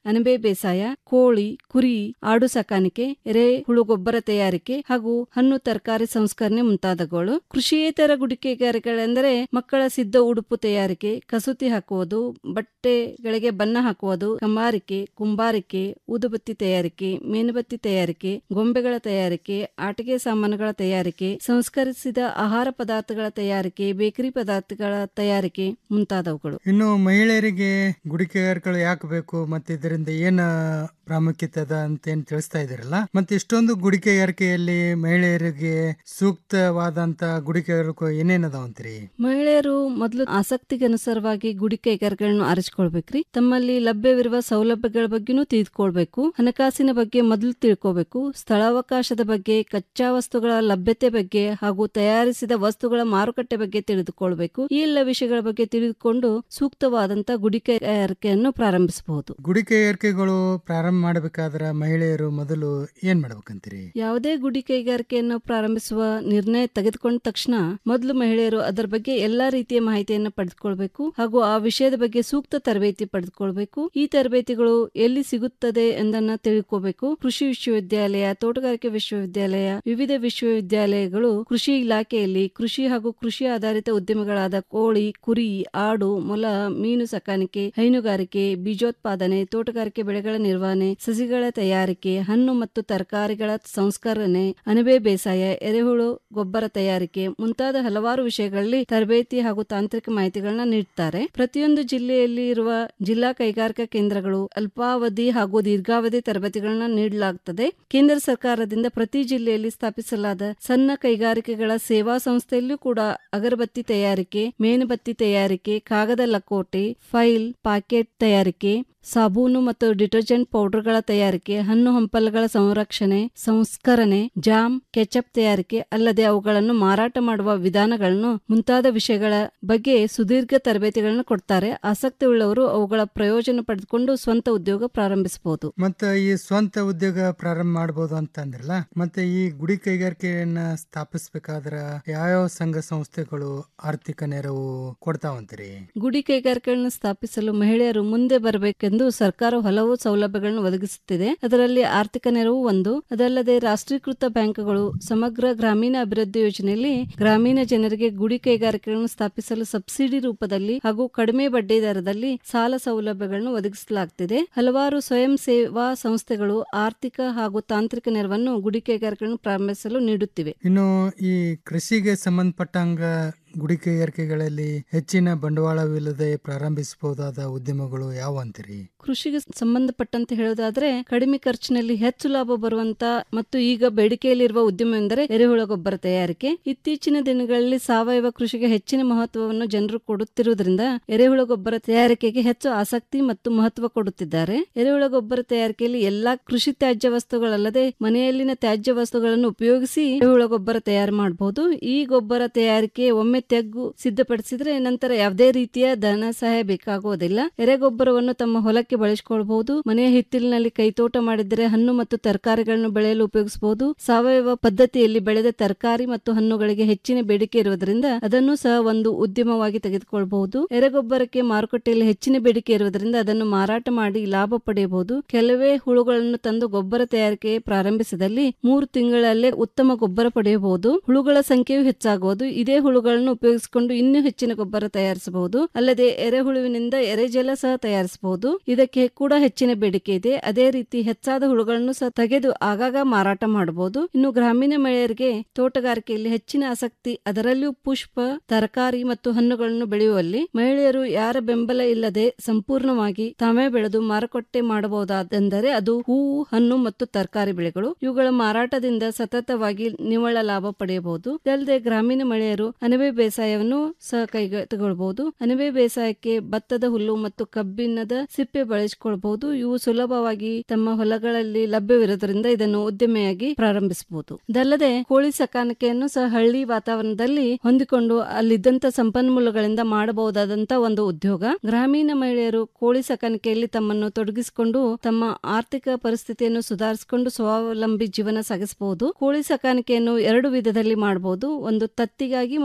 Speaker 21: ಅಣಬೆ ಬೇಸಾಯ ಕೋಳಿ ಕುರಿ ಆಡು ಸಾಕಾಣಿಕೆ ಎರೆಹುಳು ಗೊಬ್ಬರ ತಯಾರಿಕೆ ಹಾಗೂ ಹಣ್ಣು ತರಕಾರಿ ಸಂಸ್ಕರಣೆ ಮುಂತಾದವುಗಳು ಕೃಷಿಯೇತರ ಗುಡಿಕೆಗಾರಿಕೆಗಳೆಂದರೆ ಮಕ್ಕಳ ಸಿದ್ಧ ಉಡುಪು ತಯಾರಿಕೆ ಕಸೂತಿ ಹಾಕುವುದು ಬಟ್ಟೆಗಳಿಗೆ ಬಣ್ಣ ಹಾಕುವುದು ಕಮಾರಿಕೆ ಕುಂಬಾರಿಕೆ ಊದುಬತ್ತಿ ತಯಾರಿಕೆ ಮೇಣಬತ್ತಿ ತಯಾರಿಕೆ ಗೊಂಬೆಗಳ ತಯಾರಿಕೆ ಆಟಿಕೆ ಸಾಮಾನುಗಳ ತಯಾರಿಕೆ ಸಂಸ್ಕರಿಸಿದ ಆಹಾರ ಪದಾರ್ಥಗಳ ತಯಾರಿಕೆ ಬೇಕರಿ ಪದಾರ್ಥಗಳ ತಯಾರಿಕೆ ಮುಂತಾದವುಗಳು
Speaker 20: ಇನ್ನು ಮಹಿಳೆಯರಿಗೆ ಗುಡಿಕೆಗಾರಿಕೆಗಳು ಯಾಕೆ ಬೇಕು ಮತ್ತೆ ಇದರಿಂದ ಏನ ಪ್ರಾಮುಖ್ಯತೆ ಅದ ಅಂತ ಏನ್ ತಿಳಿಸ್ತಾ ಇದ್ದೀರಲ್ಲ ಮತ್ತೆ ಇಷ್ಟೊಂದು ಗುಡಿಕೆಗಾರಿಕೆಯಲ್ಲಿ ಮಹಿಳೆಯರಿಗೆ ಸೂಕ್ತವಾದಂತ ಗುಡಿಕೆಗಾರಿಕೆ ಏನೇನ್ ಅದಾವ ಅಂತೀರಿ
Speaker 21: ಮಹಿಳೆಯರು ಮೊದಲು ಆಸಕ್ತಿಗೆ ಅನುಸಾರವಾಗಿ ಗುಡಿ ಕೈಗಾರಿಕೆಗಳನ್ನು ಆರಿಸಿಕೊಳ್ಬೇಕ್ರಿ ತಮ್ಮಲ್ಲಿ ಲಭ್ಯವಿರುವ ಸೌಲಭ್ಯಗಳ ಬಗ್ಗೆನೂ ತಿಳಿದುಕೊಳ್ಬೇಕು ಹಣಕಾಸಿನ ಬಗ್ಗೆ ಮೊದಲು ತಿಳ್ಕೋಬೇಕು ಸ್ಥಳಾವಕಾಶದ ಬಗ್ಗೆ ಕಚ್ಚಾ ವಸ್ತುಗಳ ಲಭ್ಯತೆ ಬಗ್ಗೆ ಹಾಗೂ ತಯಾರಿಸಿದ ವಸ್ತುಗಳ ಮಾರುಕಟ್ಟೆ ಬಗ್ಗೆ ತಿಳಿದುಕೊಳ್ಬೇಕು ಈ ಎಲ್ಲ ವಿಷಯಗಳ ಬಗ್ಗೆ ತಿಳಿದುಕೊಂಡು ಸೂಕ್ತವಾದಂತ ಗುಡಿ ಕೈಗಾರಿಕೆಯನ್ನು ಪ್ರಾರಂಭಿಸಬಹುದು
Speaker 20: ಗುಡಿ ಕೈಗಾರಿಕೆಗಳು ಪ್ರಾರಂಭ ಮಾಡಬೇಕಾದ್ರ ಮಹಿಳೆಯರು ಮೊದಲು ಏನ್ ಮಾಡ್ಬೇಕಂತೀರಿ
Speaker 21: ಯಾವುದೇ ಗುಡಿ ಕೈಗಾರಿಕೆಯನ್ನು ಪ್ರಾರಂಭಿಸುವ ನಿರ್ಣಯ ತೆಗೆದುಕೊಂಡ ತಕ್ಷಣ ಮೊದಲು ಮಹಿಳೆಯರು ಅದರ ಬಗ್ಗೆ ಎಲ್ಲಾ ರೀತಿಯ ಮಾಹಿತಿಯನ್ನು ಪಡೆದುಕೊಳ್ಬೇಕು ಹಾಗೂ ಆ ವಿಷಯದ ಬಗ್ಗೆ ಸೂಕ್ತ ತರಬೇತಿ ಪಡೆದುಕೊಳ್ಬೇಕು ಈ ತರಬೇತಿಗಳು ಎಲ್ಲಿ ಸಿಗುತ್ತದೆ ಎಂದನ್ನ ತಿಳ್ಕೋಬೇಕು ಕೃಷಿ ವಿಶ್ವವಿದ್ಯಾಲಯ ತೋಟಗಾರಿಕೆ ವಿಶ್ವವಿದ್ಯಾಲಯ ವಿವಿಧ ವಿಶ್ವವಿದ್ಯಾಲಯಗಳು ಕೃಷಿ ಇಲಾಖೆಯಲ್ಲಿ ಕೃಷಿ ಹಾಗೂ ಕೃಷಿ ಆಧಾರಿತ ಉದ್ಯಮಗಳಾದ ಕೋಳಿ ಕುರಿ ಆಡು ಮೊಲ ಮೀನು ಸಾಕಾಣಿಕೆ ಹೈನುಗಾರಿಕೆ ಬೀಜೋತ್ಪಾದನೆ ತೋಟಗಾರಿಕೆ ಬೆಳೆಗಳ ನಿರ್ವಹಣೆ ಸಸಿಗಳ ತಯಾರಿಕೆ ಹಣ್ಣು ಮತ್ತು ತರಕಾರಿಗಳ ಸಂಸ್ಕರಣೆ ಅಣಬೆ ಬೇಸಾಯ ಎರೆಹುಳು ಗೊಬ್ಬರ ತಯಾರಿಕೆ ಮುಂತಾದ ಹಲವಾರು ವಿಷಯಗಳಲ್ಲಿ ತರಬೇತಿ ಹಾಗೂ ತಾಂತ್ರಿಕ ಮಾಹಿತಿಗಳನ್ನ ನೀಡುತ್ತಾರೆ ಪ್ರತಿಯೊಂದು ಜಿಲ್ಲೆಯಲ್ಲಿ ಇರುವ ಜಿಲ್ಲಾ ಕೈಗಾರಿಕಾ ಕೇಂದ್ರಗಳು ಅಲ್ಪಾವಧಿ ಹಾಗೂ ದೀರ್ಘಾವಧಿ ತರಬೇತಿಗಳನ್ನ ನೀಡಲಾಗುತ್ತದೆ ಕೇಂದ್ರ ಸರ್ಕಾರದಿಂದ ಪ್ರತಿ ಜಿಲ್ಲೆಯಲ್ಲಿ ಸ್ಥಾಪಿಸಲಾದ ಸಣ್ಣ ಕೈಗಾರಿಕೆಗಳ ಸೇವಾ ಸಂಸ್ಥೆಯಲ್ಲೂ ಕೂಡ ಅಗರಬತ್ತಿ ತಯಾರಿಕೆ ಮೇಣಬತ್ತಿ ತಯಾರಿಕೆ ಕಾಗದ ಲಕೋಟೆ ಫೈಲ್ ಪಾಕೆಟ್ ತಯಾರಿಕೆ ಸಾಬೂನು ಮತ್ತು ಡಿಟರ್ಜೆಂಟ್ ಪೌಡರ್ಗಳ ತಯಾರಿಕೆ ಹಣ್ಣು ಹಂಪಲುಗಳ ಸಂರಕ್ಷಣೆ ಸಂಸ್ಕರಣೆ ಜಾಮ್ ಕೆಚಪ್ ತಯಾರಿಕೆ ಅಲ್ಲದೆ ಅವುಗಳನ್ನು ಮಾರಾಟ ಮಾಡುವ ವಿಧಾನಗಳನ್ನು ಮುಂತಾದ ವಿಷಯಗಳ ಬಗ್ಗೆ ಸುದೀರ್ಘ ತರಬೇತಿಗಳನ್ನು ಕೊಡ್ತಾರೆ ಆಸಕ್ತಿ ಉಳ್ಳವರು ಅವುಗಳ ಪ್ರಯೋಜನ ಪಡೆದುಕೊಂಡು ಸ್ವಂತ ಉದ್ಯೋಗ ಪ್ರಾರಂಭಿಸಬಹುದು
Speaker 20: ಮತ್ತ ಈ ಸ್ವಂತ ಉದ್ಯೋಗ ಪ್ರಾರಂಭ ಮಾಡಬಹುದು ಅಂತ ಅಂದ್ರಲ್ಲ ಮತ್ತೆ ಈ ಗುಡಿ ಕೈಗಾರಿಕೆಯನ್ನ ಸ್ಥಾಪಿಸಬೇಕಾದ್ರ ಯಾವ್ಯಾವ ಸಂಘ ಸಂಸ್ಥೆಗಳು ಆರ್ಥಿಕ ನೆರವು ಕೊಡ್ತಾವಂತೀರಿ
Speaker 21: ಗುಡಿ ಕೈಗಾರಿಕೆಗಳನ್ನು ಸ್ಥಾಪಿಸಲು ಮಹಿಳೆಯರು ಮುಂದೆ ಬರಬೇಕೆಂದು ಸರ್ಕಾರ ಹಲವು ಸೌಲಭ್ಯಗಳನ್ನು ಒದಗಿಸುತ್ತಿದೆ ಅದರಲ್ಲಿ ಆರ್ಥಿಕ ನೆರವು ಒಂದು ಅದಲ್ಲದೆ ರಾಷ್ಟ್ರೀಕೃತ ಬ್ಯಾಂಕ್ಗಳು ಸಮಗ್ರ ಗ್ರಾಮೀಣ ಅಭಿವೃದ್ಧಿ ಯೋಜನೆಯಲ್ಲಿ ಗ್ರಾಮೀಣ ಜನರಿಗೆ ಗುಡಿ ಕೈಗಾರಿಕೆಗಳನ್ನು ಸ್ಥಾಪಿಸಲು ಸಬ್ಸಿಡಿ ರೂಪದಲ್ಲಿ ಹಾಗೂ ಕಡಿಮೆ ಬಡ್ಡಿ ದರದಲ್ಲಿ ಸಾಲ ಸೌಲಭ್ಯಗಳನ್ನು ಒದಗಿಸಲಾಗುತ್ತಿದೆ ಹಲವಾರು ಸ್ವಯಂ ಸೇವಾ ಸಂಸ್ಥೆಗಳು ಆರ್ಥಿಕ ಹಾಗೂ ತಾಂತ್ರಿಕ ನೆರವನ್ನು ಗುಡಿ ಕೈಗಾರಿಕೆಗಳನ್ನು ಪ್ರಾರಂಭಿಸಲು ನೀಡುತ್ತಿವೆ
Speaker 20: ಇನ್ನು ಈ ಕೃಷಿಗೆ ಸಂಬಂಧಪಟ್ಟಂಗ ಗುಡಿ ಕೈಗಾರಿಕೆಗಳಲ್ಲಿ ಹೆಚ್ಚಿನ ಬಂಡವಾಳವಿಲ್ಲದೆ ಪ್ರಾರಂಭಿಸಬಹುದಾದ ಉದ್ಯಮಗಳು ಯಾವ ಅಂತೀರಿ
Speaker 21: ಕೃಷಿಗೆ ಸಂಬಂಧಪಟ್ಟಂತೆ ಹೇಳೋದಾದ್ರೆ ಕಡಿಮೆ ಖರ್ಚಿನಲ್ಲಿ ಹೆಚ್ಚು ಲಾಭ ಬರುವಂತ ಮತ್ತು ಈಗ ಬೇಡಿಕೆಯಲ್ಲಿರುವ ಉದ್ಯಮವೆಂದರೆ ಎರೆಹುಳ ಗೊಬ್ಬರ ತಯಾರಿಕೆ ಇತ್ತೀಚಿನ ದಿನಗಳಲ್ಲಿ ಸಾವಯವ ಕೃಷಿಗೆ ಹೆಚ್ಚಿನ ಮಹತ್ವವನ್ನು ಜನರು ಕೊಡುತ್ತಿರುವುದರಿಂದ ಎರೆಹುಳ ಗೊಬ್ಬರ ತಯಾರಿಕೆಗೆ ಹೆಚ್ಚು ಆಸಕ್ತಿ ಮತ್ತು ಮಹತ್ವ ಕೊಡುತ್ತಿದ್ದಾರೆ ಎರೆಹುಳ ಗೊಬ್ಬರ ತಯಾರಿಕೆಯಲ್ಲಿ ಎಲ್ಲಾ ಕೃಷಿ ತ್ಯಾಜ್ಯ ವಸ್ತುಗಳಲ್ಲದೆ ಮನೆಯಲ್ಲಿನ ತ್ಯಾಜ್ಯ ವಸ್ತುಗಳನ್ನು ಉಪಯೋಗಿಸಿ ಎರೆಹುಳ ಗೊಬ್ಬರ ತಯಾರು ಮಾಡಬಹುದು ಈ ಗೊಬ್ಬರ ತಯಾರಿಕೆ ಒಮ್ಮೆ ತೆಗ್ಗು ಸಿದ್ಧಪಡಿಸಿದ್ರೆ ನಂತರ ಯಾವುದೇ ರೀತಿಯ ಧನ ಸಹಾಯ ಬೇಕಾಗುವುದಿಲ್ಲ ಎರೆಗೊಬ್ಬರವನ್ನು ತಮ್ಮ ಹೊಲಕ್ಕೆ ಬಳಸಿಕೊಳ್ಳಬಹುದು ಮನೆಯ ಹಿತ್ತಲಿನಲ್ಲಿ ಕೈತೋಟ ಮಾಡಿದರೆ ಹಣ್ಣು ಮತ್ತು ತರಕಾರಿಗಳನ್ನು ಬೆಳೆಯಲು ಉಪಯೋಗಿಸಬಹುದು ಸಾವಯವ ಪದ್ಧತಿಯಲ್ಲಿ ಬೆಳೆದ ತರಕಾರಿ ಮತ್ತು ಹಣ್ಣುಗಳಿಗೆ ಹೆಚ್ಚಿನ ಬೇಡಿಕೆ ಇರುವುದರಿಂದ ಅದನ್ನು ಸಹ ಒಂದು ಉದ್ಯಮವಾಗಿ ತೆಗೆದುಕೊಳ್ಳಬಹುದು ಎರೆಗೊಬ್ಬರಕ್ಕೆ ಮಾರುಕಟ್ಟೆಯಲ್ಲಿ ಹೆಚ್ಚಿನ ಬೇಡಿಕೆ ಇರುವುದರಿಂದ ಅದನ್ನು ಮಾರಾಟ ಮಾಡಿ ಲಾಭ ಪಡೆಯಬಹುದು ಕೆಲವೇ ಹುಳುಗಳನ್ನು ತಂದು ಗೊಬ್ಬರ ತಯಾರಿಕೆ ಪ್ರಾರಂಭಿಸಿದಲ್ಲಿ ಮೂರು ತಿಂಗಳಲ್ಲೇ ಉತ್ತಮ ಗೊಬ್ಬರ ಪಡೆಯಬಹುದು ಹುಳುಗಳ ಸಂಖ್ಯೆಯು ಹೆಚ್ಚಾಗುವುದು ಇದೇ ಹುಳುಗಳನ್ನು ಉಪಯೋಗಿಸಿಕೊಂಡು ಇನ್ನೂ ಹೆಚ್ಚಿನ ಗೊಬ್ಬರ ತಯಾರಿಸಬಹುದು ಅಲ್ಲದೆ ಎರೆಹುಳುವಿನಿಂದ ಎರೆಜಲ ಸಹ ತಯಾರಿಸಬಹುದು ಇದಕ್ಕೆ ಕೂಡ ಹೆಚ್ಚಿನ ಬೇಡಿಕೆ ಇದೆ ಅದೇ ರೀತಿ ಹೆಚ್ಚಾದ ಹುಳುಗಳನ್ನು ಸಹ ತೆಗೆದು ಆಗಾಗ ಮಾರಾಟ ಮಾಡಬಹುದು ಇನ್ನು ಗ್ರಾಮೀಣ ಮಹಿಳೆಯರಿಗೆ ತೋಟಗಾರಿಕೆಯಲ್ಲಿ ಹೆಚ್ಚಿನ ಆಸಕ್ತಿ ಅದರಲ್ಲಿಯೂ ಪುಷ್ಪ ತರಕಾರಿ ಮತ್ತು ಹಣ್ಣುಗಳನ್ನು ಬೆಳೆಯುವಲ್ಲಿ ಮಹಿಳೆಯರು ಯಾರ ಬೆಂಬಲ ಇಲ್ಲದೆ ಸಂಪೂರ್ಣವಾಗಿ ತಾವೇ ಬೆಳೆದು ಮಾರುಕಟ್ಟೆ ಮಾಡಬಹುದಾದೆಂದರೆ ಅದು ಹೂವು ಹಣ್ಣು ಮತ್ತು ತರಕಾರಿ ಬೆಳೆಗಳು ಇವುಗಳ ಮಾರಾಟದಿಂದ ಸತತವಾಗಿ ನಿವ್ವಳ ಲಾಭ ಪಡೆಯಬಹುದು ಇದಲ್ಲದೆ ಗ್ರಾಮೀಣ ಮಹಿಳೆಯರು ಅಣಬೆ ಬೇಸಾಯವನ್ನು ಸಹ ಕೈಗೆತ್ತಿಕೊಳ್ಳಬಹುದು ಅಣಬೆ ಬೇಸಾಯಕ್ಕೆ ಭತ್ತದ ಹುಲ್ಲು ಮತ್ತು ಕಬ್ಬಿಣದ ಸಿಪ್ಪೆ ಬಳಸಿಕೊಳ್ಳಬಹುದು ಇವು ಸುಲಭವಾಗಿ ತಮ್ಮ ಹೊಲಗಳಲ್ಲಿ ಲಭ್ಯವಿರುವುದರಿಂದ ಇದನ್ನು ಉದ್ಯಮೆಯಾಗಿ ಪ್ರಾರಂಭಿಸಬಹುದು ಇದಲ್ಲದೆ ಕೋಳಿ ಸಾಕಾಣಿಕೆಯನ್ನು ಸಹ ಹಳ್ಳಿ ವಾತಾವರಣದಲ್ಲಿ ಹೊಂದಿಕೊಂಡು ಅಲ್ಲಿದ್ದಂತ ಸಂಪನ್ಮೂಲಗಳಿಂದ ಮಾಡಬಹುದಾದಂತ ಒಂದು ಉದ್ಯೋಗ ಗ್ರಾಮೀಣ ಮಹಿಳೆಯರು ಕೋಳಿ ಸಾಕಾಣಿಕೆಯಲ್ಲಿ ತಮ್ಮನ್ನು ತೊಡಗಿಸಿಕೊಂಡು ತಮ್ಮ ಆರ್ಥಿಕ ಪರಿಸ್ಥಿತಿಯನ್ನು ಸುಧಾರಿಸಿಕೊಂಡು ಸ್ವಾವಲಂಬಿ ಜೀವನ ಸಾಗಿಸಬಹುದು ಕೋಳಿ ಸಾಕಾಣಿಕೆಯನ್ನು ಎರಡು ವಿಧದಲ್ಲಿ ಮಾಡಬಹುದು ಒಂದು ತತ್ತಿಗಾಗಿ ಮತ್ತು ಒಂದು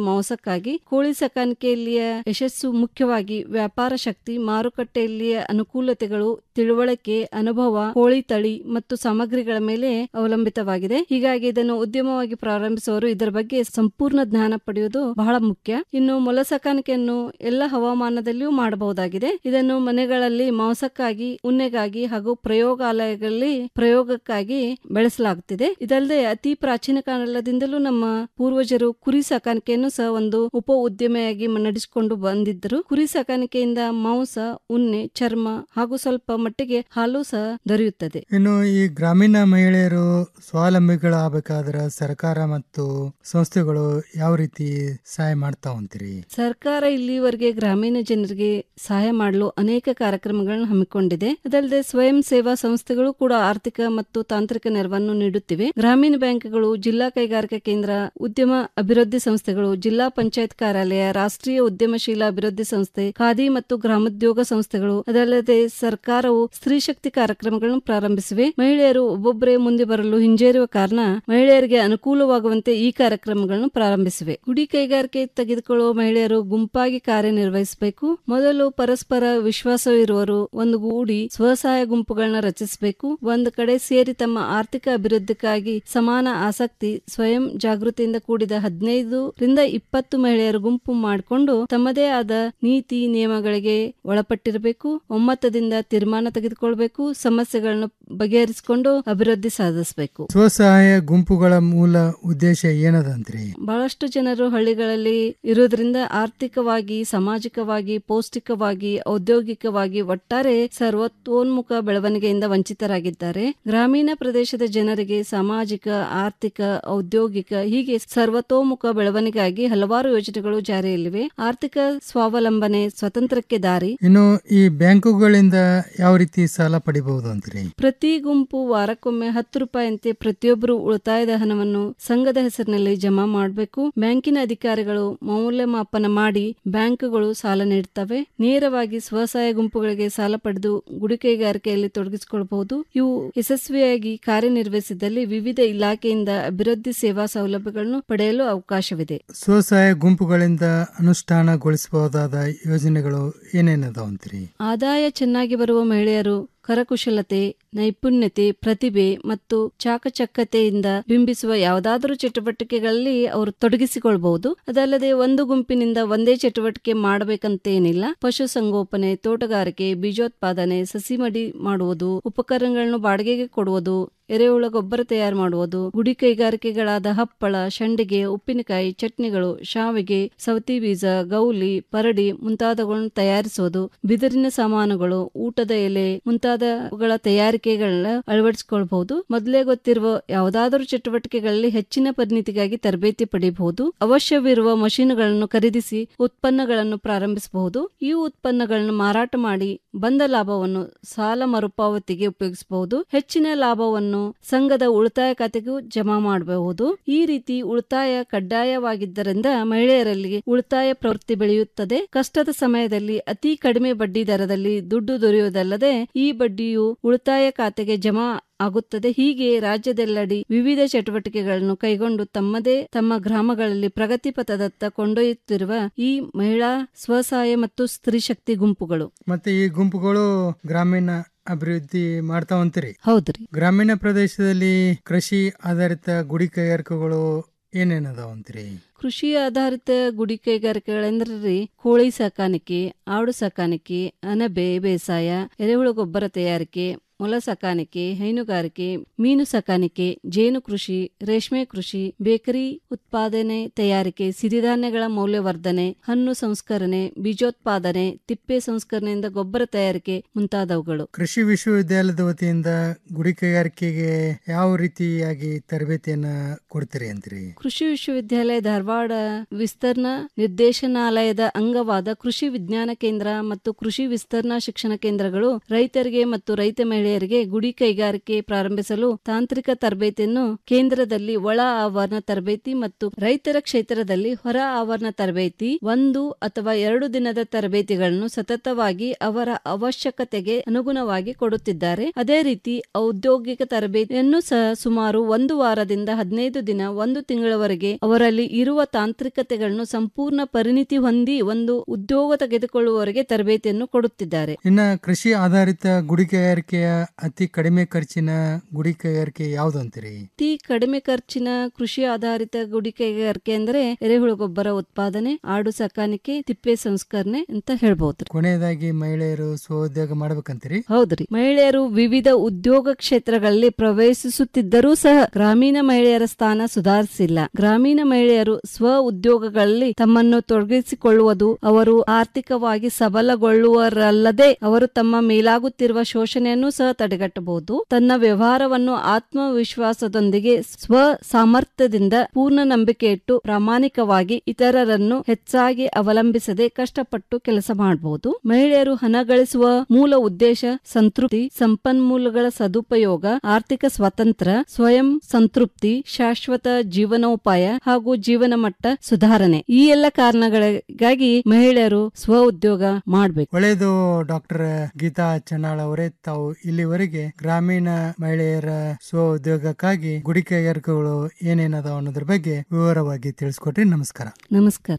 Speaker 21: ಮಾಂಸಕ್ಕಾಗಿ ಕೋಳಿ ಸಾಕಾಣಿಕೆಯಲ್ಲಿಯ ಯಶಸ್ಸು ಮುಖ್ಯವಾಗಿ ವ್ಯಾಪಾರ ಶಕ್ತಿ ಮಾರುಕಟ್ಟೆಯಲ್ಲಿಯ ಅನುಕೂಲತೆಗಳು ತಿಳುವಳಿಕೆ ಅನುಭವ ಕೋಳಿ ತಳಿ ಮತ್ತು ಸಾಮಗ್ರಿಗಳ ಮೇಲೆ ಅವಲಂಬಿತವಾಗಿದೆ ಹೀಗಾಗಿ ಇದನ್ನು ಉದ್ಯಮವಾಗಿ ಪ್ರಾರಂಭಿಸುವವರು ಇದರ ಬಗ್ಗೆ ಸಂಪೂರ್ಣ ಜ್ಞಾನ ಪಡೆಯುವುದು ಬಹಳ ಮುಖ್ಯ ಇನ್ನು ಮೊಲ ಸಾಕಾಣಿಕೆಯನ್ನು ಎಲ್ಲ ಹವಾಮಾನದಲ್ಲಿಯೂ ಮಾಡಬಹುದಾಗಿದೆ ಇದನ್ನು ಮನೆಗಳಲ್ಲಿ ಮಾಂಸಕ್ಕಾಗಿ ಉಣ್ಣೆಗಾಗಿ ಹಾಗೂ ಪ್ರಯೋಗಾಲಯಗಳಲ್ಲಿ ಪ್ರಯೋಗಕ್ಕಾಗಿ ಬೆಳೆಸಲಾಗುತ್ತಿದೆ ಇದಲ್ಲದೆ ಅತಿ ಪ್ರಾಚೀನ ಕಾಲದಿಂದಲೂ ನಮ್ಮ ಪೂರ್ವಜರು ಕುರಿ ಸಾಕಾಣಿಕೆಯನ್ನು ಸಹ ಒಂದು ಉಪ ಉದ್ಯಮೆಯಾಗಿ ನಡೆಸಿಕೊಂಡು ಬಂದಿದ್ದರು ಕುರಿ ಸಾಕಾಣಿಕೆಯಿಂದ ಮಾಂಸ ಉಣ್ಣೆ ಚರ್ಮ ಹಾಗೂ ಸ್ವಲ್ಪ ಮಟ್ಟಿಗೆ ಹಾಲು ಸಹ ದೊರೆಯುತ್ತದೆ
Speaker 20: ಇನ್ನು ಈ ಗ್ರಾಮೀಣ ಮಹಿಳೆಯರು ಸ್ವಾವಲಂಬಿಗಳಾಗಬೇಕಾದ್ರೆ ಸರ್ಕಾರ ಮತ್ತು ಸಂಸ್ಥೆಗಳು ಯಾವ ರೀತಿ ಸಹಾಯ ಮಾಡ್ತಾ ಅಂತೀರಿ
Speaker 21: ಸರ್ಕಾರ ಇಲ್ಲಿವರೆಗೆ ಗ್ರಾಮೀಣ ಜನರಿಗೆ ಸಹಾಯ ಮಾಡಲು ಅನೇಕ ಕಾರ್ಯಕ್ರಮಗಳನ್ನು ಹಮ್ಮಿಕೊಂಡಿದೆ ಅದಲ್ಲದೆ ಸ್ವಯಂ ಸೇವಾ ಸಂಸ್ಥೆಗಳು ಕೂಡ ಆರ್ಥಿಕ ಮತ್ತು ತಾಂತ್ರಿಕ ನೆರವನ್ನು ನೀಡುತ್ತಿವೆ ಗ್ರಾಮೀಣ ಬ್ಯಾಂಕ್ಗಳು ಜಿಲ್ಲಾ ಕೈಗಾರಿಕಾ ಕೇಂದ್ರ ಉದ್ಯಮ ಅಭಿವೃದ್ಧಿ ಸಂಸ್ಥೆಗಳು ಜಿಲ್ಲಾ ಪಂಚಾಯತ್ ಕಾರ್ಯಾಲಯ ರಾಷ್ಟ್ರೀಯ ಉದ್ಯಮಶೀಲ ಅಭಿವೃದ್ಧಿ ಸಂಸ್ಥೆ ಖಾದಿ ಮತ್ತು ಗ್ರಾಮೋದ್ಯೋಗ ಸಂಸ್ಥೆಗಳು ಅದಲ್ಲದೆ ಸರ್ಕಾರವು ಸ್ತ್ರೀ ಶಕ್ತಿ ಕಾರ್ಯಕ್ರಮಗಳನ್ನು ಪ್ರಾರಂಭಿಸಿವೆ ಮಹಿಳೆಯರು ಒಬ್ಬೊಬ್ಬರೇ ಮುಂದೆ ಬರಲು ಹಿಂಜರಿಯುವ ಕಾರಣ ಮಹಿಳೆಯರಿಗೆ ಅನುಕೂಲವಾಗುವಂತೆ ಈ ಕಾರ್ಯಕ್ರಮಗಳನ್ನು ಪ್ರಾರಂಭಿಸಿವೆ ಗುಡಿ ಕೈಗಾರಿಕೆ ತೆಗೆದುಕೊಳ್ಳುವ ಮಹಿಳೆಯರು ಗುಂಪಾಗಿ ಕಾರ್ಯನಿರ್ವಹಿಸಬೇಕು ಮೊದಲು ಪರಸ್ಪರ ವಿಶ್ವಾಸವಿರುವರು ಒಂದು ಗೂಡಿ ಸ್ವಸಹಾಯ ಗುಂಪುಗಳನ್ನ ರಚಿಸಬೇಕು ಒಂದು ಕಡೆ ಸೇರಿ ತಮ್ಮ ಆರ್ಥಿಕ ಅಭಿವೃದ್ಧಿಗಾಗಿ ಸಮಾನ ಆಸಕ್ತಿ ಸ್ವಯಂ ಜಾಗೃತಿಯಿಂದ ಕೂಡಿದ ಹದಿನೈದು ರಿಂದ ಇಪ್ಪತ್ತು ಮಹಿಳೆಯರು ಗುಂಪು ಮಾಡಿಕೊಂಡು ತಮ್ಮದೇ ಆದ ನೀತಿ ನಿಯಮಗಳಿಗೆ ಒಳಪಟ್ಟಿರಬೇಕು ಒಮ್ಮತದಿಂದ ತೀರ್ಮಾನ ತೆಗೆದುಕೊಳ್ಬೇಕು ಸಮಸ್ಯೆಗಳನ್ನು ಬಗೆಹರಿಸಿಕೊಂಡು ಅಭಿವೃದ್ಧಿ ಸಾಧಿಸಬೇಕು
Speaker 20: ಸ್ವಸಹಾಯ ಗುಂಪುಗಳ ಮೂಲ ಉದ್ದೇಶ ಏನದಂತ್ರಿ
Speaker 21: ಬಹಳಷ್ಟು ಜನರು ಹಳ್ಳಿಗಳಲ್ಲಿ ಇರೋದ್ರಿಂದ ಆರ್ಥಿಕವಾಗಿ ಸಾಮಾಜಿಕವಾಗಿ ಪೌಷ್ಟಿಕವಾಗಿ ಔದ್ಯೋಗಿಕವಾಗಿ ಒಟ್ಟಾರೆ ಸರ್ವತೋನ್ಮುಖ ಬೆಳವಣಿಗೆಯಿಂದ ವಂಚಿತರಾಗಿದ್ದಾರೆ ಗ್ರಾಮೀಣ ಪ್ರದೇಶದ ಜನರಿಗೆ ಸಾಮಾಜಿಕ ಆರ್ಥಿಕ ಔದ್ಯೋಗಿಕ ಹೀಗೆ ಸರ್ವತೋಮುಖ ಬೆಳವಣಿಗೆಗಾಗಿ ಹಲವಾರು ಯೋಜನೆಗಳು ಜಾರಿಯಲ್ಲಿವೆ ಆರ್ಥಿಕ ಸ್ವಾವಲಂಬನೆ ಸ್ವತಂತ್ರಕ್ಕೆ ದಾರಿ
Speaker 20: ಇನ್ನು ಈ ಬ್ಯಾಂಕುಗಳಿಂದ ಯಾವ ರೀತಿ ಸಾಲ ಪಡಿಬಹುದು ಅಂತೀರಿ
Speaker 21: ಪ್ರತಿ ಗುಂಪು ವಾರಕ್ಕೊಮ್ಮೆ ಹತ್ತು ರೂಪಾಯಿಯಂತೆ ಪ್ರತಿಯೊಬ್ಬರು ಉಳಿತಾಯದ ಹಣವನ್ನು ಸಂಘದ ಹೆಸರಿನಲ್ಲಿ ಜಮಾ ಮಾಡಬೇಕು ಬ್ಯಾಂಕಿನ ಅಧಿಕಾರಿಗಳು ಮೌಲ್ಯಮಾಪನ ಮಾಡಿ ಬ್ಯಾಂಕುಗಳು ಸಾಲ ನೀಡುತ್ತವೆ ನೇರವಾಗಿ ಸ್ವಸಹಾಯ ಗುಂಪುಗಳಿಗೆ ಸಾಲ ಪಡೆದು ಗುಡಿ ಕೈಗಾರಿಕೆಯಲ್ಲಿ ತೊಡಗಿಸಿಕೊಳ್ಳಬಹುದು ಇವು ಯಶಸ್ವಿಯಾಗಿ ಕಾರ್ಯನಿರ್ವಹಿಸಿದಲ್ಲಿ ವಿವಿಧ ಇಲಾಖೆಯಿಂದ ಅಭಿವೃದ್ಧಿ ಸೇವಾ ಸೌಲಭ್ಯಗಳನ್ನು ಪಡೆಯಲು ಅವಕಾಶವಿದೆ
Speaker 20: ಸ್ವಸಹಾಯ ಗುಂಪುಗಳಿಂದ ಅನುಷ್ಠಾನಗೊಳಿಸಬಹುದಾದ ಯೋಜನೆಗಳು ಏನೇನದಾವ ಅಂತೀರಿ
Speaker 21: ಆದಾಯ ಚೆನ್ನಾಗಿ ಬರುವ ಮಹಿಳೆಯರು ಕರಕುಶಲತೆ ನೈಪುಣ್ಯತೆ ಪ್ರತಿಭೆ ಮತ್ತು ಚಾಕಚಕ್ಯತೆಯಿಂದ ಬಿಂಬಿಸುವ ಯಾವುದಾದರೂ ಚಟುವಟಿಕೆಗಳಲ್ಲಿ ಅವರು ತೊಡಗಿಸಿಕೊಳ್ಬಹುದು ಅದಲ್ಲದೆ ಒಂದು ಗುಂಪಿನಿಂದ ಒಂದೇ ಚಟುವಟಿಕೆ ಮಾಡಬೇಕಂತೇನಿಲ್ಲ ಪಶು ಸಂಗೋಪನೆ ತೋಟಗಾರಿಕೆ ಬೀಜೋತ್ಪಾದನೆ ಸಸಿ ಮಡಿ ಮಾಡುವುದು ಉಪಕರಣಗಳನ್ನು ಬಾಡಿಗೆಗೆ ಕೊಡುವುದು ಎರೆಹುಳ ಗೊಬ್ಬರ ತಯಾರು ಮಾಡುವುದು ಗುಡಿ ಕೈಗಾರಿಕೆಗಳಾದ ಹಪ್ಪಳ ಶಂಡಿಗೆ ಉಪ್ಪಿನಕಾಯಿ ಚಟ್ನಿಗಳು ಶಾವಿಗೆ ಸವತಿ ಬೀಜ ಗೌಲಿ ಪರಡಿ ಮುಂತಾದವುಗಳನ್ನು ತಯಾರಿಸುವುದು ಬಿದಿರಿನ ಸಾಮಾನುಗಳು ಊಟದ ಎಲೆ ಮುಂತಾದವುಗಳ ತಯಾರಿಕೆಗಳನ್ನ ಅಳವಡಿಸಿಕೊಳ್ಳಬಹುದು ಮೊದಲೇ ಗೊತ್ತಿರುವ ಯಾವುದಾದರೂ ಚಟುವಟಿಕೆಗಳಲ್ಲಿ ಹೆಚ್ಚಿನ ಪರಿಣಿತಿಗಾಗಿ ತರಬೇತಿ ಪಡೆಯಬಹುದು ಅವಶ್ಯವಿರುವ ಮಷೀನ್ಗಳನ್ನು ಖರೀದಿಸಿ ಉತ್ಪನ್ನಗಳನ್ನು ಪ್ರಾರಂಭಿಸಬಹುದು ಈ ಉತ್ಪನ್ನಗಳನ್ನು ಮಾರಾಟ ಮಾಡಿ ಬಂದ ಲಾಭವನ್ನು ಸಾಲ ಮರುಪಾವತಿಗೆ ಉಪಯೋಗಿಸಬಹುದು ಹೆಚ್ಚಿನ ಲಾಭವನ್ನು ಸಂಘದ ಉಳಿತಾಯ ಖಾತೆಗೂ ಜಮಾ ಮಾಡಬಹುದು ಈ ರೀತಿ ಉಳಿತಾಯ ಕಡ್ಡಾಯವಾಗಿದ್ದರಿಂದ ಮಹಿಳೆಯರಲ್ಲಿ ಉಳಿತಾಯ ಪ್ರವೃತ್ತಿ ಬೆಳೆಯುತ್ತದೆ ಕಷ್ಟದ ಸಮಯದಲ್ಲಿ ಅತಿ ಕಡಿಮೆ ಬಡ್ಡಿ ದರದಲ್ಲಿ ದುಡ್ಡು ದೊರೆಯುವುದಲ್ಲದೆ ಈ ಬಡ್ಡಿಯು ಉಳಿತಾಯ ಖಾತೆಗೆ ಜಮಾ ಆಗುತ್ತದೆ ಹೀಗೆ ರಾಜ್ಯದೆಲ್ಲಡಿ ವಿವಿಧ ಚಟುವಟಿಕೆಗಳನ್ನು ಕೈಗೊಂಡು ತಮ್ಮದೇ ತಮ್ಮ ಗ್ರಾಮಗಳಲ್ಲಿ ಪ್ರಗತಿ ಪಥದತ್ತ ಕೊಂಡೊಯ್ಯುತ್ತಿರುವ ಈ ಮಹಿಳಾ ಸ್ವಸಹಾಯ ಮತ್ತು ಸ್ತ್ರೀ ಶಕ್ತಿ ಗುಂಪುಗಳು
Speaker 20: ಮತ್ತೆ ಈ ಗುಂಪುಗಳು ಗ್ರಾಮೀಣ ಅಭಿವೃದ್ಧಿ ಮಾಡ್ತಾವಂತೀರಿ
Speaker 21: ಹೌದ್ರಿ
Speaker 20: ಗ್ರಾಮೀಣ ಪ್ರದೇಶದಲ್ಲಿ ಕೃಷಿ ಆಧಾರಿತ ಗುಡಿ ಕೈಗಾರಿಕೆಗಳು ಏನೇನದಾವಂತೀರಿ
Speaker 21: ಕೃಷಿ ಆಧಾರಿತ ಗುಡಿ ಕೈಗಾರಿಕೆಗಳೆಂದ್ರೆ ರೀ ಕೋಳಿ ಸಾಕಾಣಿಕೆ ಆಡು ಸಾಕಾಣಿಕೆ ಅನಬೆ ಬೇಸಾಯ ಎರೆಹುಳು ಗೊಬ್ಬರ ತಯಾರಿಕೆ ಮೊಲ ಸಾಕಾಣಿಕೆ ಹೈನುಗಾರಿಕೆ ಮೀನು ಸಾಕಾಣಿಕೆ ಜೇನು ಕೃಷಿ ರೇಷ್ಮೆ ಕೃಷಿ ಬೇಕರಿ ಉತ್ಪಾದನೆ ತಯಾರಿಕೆ ಸಿರಿಧಾನ್ಯಗಳ ಮೌಲ್ಯವರ್ಧನೆ ಹಣ್ಣು ಸಂಸ್ಕರಣೆ ಬೀಜೋತ್ಪಾದನೆ ತಿಪ್ಪೆ ಸಂಸ್ಕರಣೆಯಿಂದ ಗೊಬ್ಬರ ತಯಾರಿಕೆ ಮುಂತಾದವುಗಳು
Speaker 20: ಕೃಷಿ ವಿಶ್ವವಿದ್ಯಾಲಯದ ವತಿಯಿಂದ ಗುಡಿ ಕೈಗಾರಿಕೆಗೆ ಯಾವ ರೀತಿಯಾಗಿ ತರಬೇತಿಯನ್ನ ಕೊಡ್ತೀರಿ ಅಂತೀರಿ
Speaker 21: ಕೃಷಿ ವಿಶ್ವವಿದ್ಯಾಲಯ ಧಾರವಾಡ ವಿಸ್ತರಣಾ ನಿರ್ದೇಶನಾಲಯದ ಅಂಗವಾದ ಕೃಷಿ ವಿಜ್ಞಾನ ಕೇಂದ್ರ ಮತ್ತು ಕೃಷಿ ವಿಸ್ತರಣಾ ಶಿಕ್ಷಣ ಕೇಂದ್ರಗಳು ರೈತರಿಗೆ ಮತ್ತು ರೈತ ಮಹಿಳೆಯರಿಗೆ ಮಹಿಳೆಯರಿಗೆ ಗುಡಿ ಕೈಗಾರಿಕೆ ಪ್ರಾರಂಭಿಸಲು ತಾಂತ್ರಿಕ ತರಬೇತಿಯನ್ನು ಕೇಂದ್ರದಲ್ಲಿ ಒಳ ಆವರಣ ತರಬೇತಿ ಮತ್ತು ರೈತರ ಕ್ಷೇತ್ರದಲ್ಲಿ ಹೊರ ಆವರಣ ತರಬೇತಿ ಒಂದು ಅಥವಾ ಎರಡು ದಿನದ ತರಬೇತಿಗಳನ್ನು ಸತತವಾಗಿ ಅವರ ಅವಶ್ಯಕತೆಗೆ ಅನುಗುಣವಾಗಿ ಕೊಡುತ್ತಿದ್ದಾರೆ ಅದೇ ರೀತಿ ಔದ್ಯೋಗಿಕ ತರಬೇತಿಯನ್ನು ಸಹ ಸುಮಾರು ಒಂದು ವಾರದಿಂದ ಹದಿನೈದು ದಿನ ಒಂದು ತಿಂಗಳವರೆಗೆ ಅವರಲ್ಲಿ ಇರುವ ತಾಂತ್ರಿಕತೆಗಳನ್ನು ಸಂಪೂರ್ಣ ಪರಿಣಿತಿ ಹೊಂದಿ ಒಂದು ಉದ್ಯೋಗ ತೆಗೆದುಕೊಳ್ಳುವವರೆಗೆ ತರಬೇತಿಯನ್ನು ಕೊಡುತ್ತಿದ್ದಾರೆ
Speaker 20: ಇನ್ನ ಕೃಷಿ ಆಧಾರಿತ ಗುಡಿ ಕೈಗಾರಿಕೆಯ ಅತಿ ಕಡಿಮೆ ಖರ್ಚಿನ ಗುಡಿ ಕೈಗಾರಿಕೆ ಯಾವ್ದು ಅಂತೀರಿ
Speaker 21: ಅತಿ ಕಡಿಮೆ ಖರ್ಚಿನ ಕೃಷಿ ಆಧಾರಿತ ಗುಡಿ ಕೈಗಾರಿಕೆ ಅಂದರೆ ಎರೆಹುಳು ಗೊಬ್ಬರ ಉತ್ಪಾದನೆ ಆಡು ಸಾಕಾಣಿಕೆ ತಿಪ್ಪೆ ಸಂಸ್ಕರಣೆ ಅಂತ ಹೇಳ್ಬಹುದು
Speaker 20: ಕೊನೆಯದಾಗಿ ಮಹಿಳೆಯರು ಸ್ವೋದ್ಯೋಗ ಮಾಡ್ಬೇಕಂತೀರಿ
Speaker 21: ಹೌದ್ರಿ ಮಹಿಳೆಯರು ವಿವಿಧ ಉದ್ಯೋಗ ಕ್ಷೇತ್ರಗಳಲ್ಲಿ ಪ್ರವೇಶಿಸುತ್ತಿದ್ದರೂ ಸಹ ಗ್ರಾಮೀಣ ಮಹಿಳೆಯರ ಸ್ಥಾನ ಸುಧಾರಿಸಿಲ್ಲ ಗ್ರಾಮೀಣ ಮಹಿಳೆಯರು ಸ್ವ ಉದ್ಯೋಗಗಳಲ್ಲಿ ತಮ್ಮನ್ನು ತೊಡಗಿಸಿಕೊಳ್ಳುವುದು ಅವರು ಆರ್ಥಿಕವಾಗಿ ಸಬಲಗೊಳ್ಳುವರಲ್ಲದೆ ಅವರು ತಮ್ಮ ಮೇಲಾಗುತ್ತಿರುವ ಶೋಷಣೆಯನ್ನು ಸಹ ತಡೆಗಟ್ಟಬಹುದು ತನ್ನ ವ್ಯವಹಾರವನ್ನು ಆತ್ಮವಿಶ್ವಾಸದೊಂದಿಗೆ ಸ್ವ ಸಾಮರ್ಥ್ಯದಿಂದ ಪೂರ್ಣ ನಂಬಿಕೆ ಇಟ್ಟು ಪ್ರಾಮಾಣಿಕವಾಗಿ ಇತರರನ್ನು ಹೆಚ್ಚಾಗಿ ಅವಲಂಬಿಸದೆ ಕಷ್ಟಪಟ್ಟು ಕೆಲಸ ಮಾಡಬಹುದು ಮಹಿಳೆಯರು ಹಣ ಗಳಿಸುವ ಮೂಲ ಉದ್ದೇಶ ಸಂತೃಪ್ತಿ ಸಂಪನ್ಮೂಲಗಳ ಸದುಪಯೋಗ ಆರ್ಥಿಕ ಸ್ವಾತಂತ್ರ್ಯ ಸ್ವಯಂ ಸಂತೃಪ್ತಿ ಶಾಶ್ವತ ಜೀವನೋಪಾಯ ಹಾಗೂ ಜೀವನ ಮಟ್ಟ ಸುಧಾರಣೆ ಈ ಎಲ್ಲ ಕಾರಣಗಳಿಗಾಗಿ ಮಹಿಳೆಯರು ಸ್ವ ಉದ್ಯೋಗ ಮಾಡಬೇಕು
Speaker 20: ಒಳ್ಳೆಯದು ಡಾಕ್ಟರ್ ಗೀತಾ ಚನ್ನಾಳ್ ಅವರೇ ತಾವು ಇಲ್ಲಿವರೆಗೆ ಗ್ರಾಮೀಣ ಮಹಿಳೆಯರ ಸ್ವ ಉದ್ಯೋಗಕ್ಕಾಗಿ ಗುಡಿ ಕೈಗಾರಿಕೆಗಳು ಏನೇನದಾವ ಅನ್ನೋದ್ರ ಬಗ್ಗೆ ವಿವರವಾಗಿ ತಿಳಿಸ್ಕೊಟ್ರಿ ನಮಸ್ಕಾರ
Speaker 21: ನಮಸ್ಕಾರ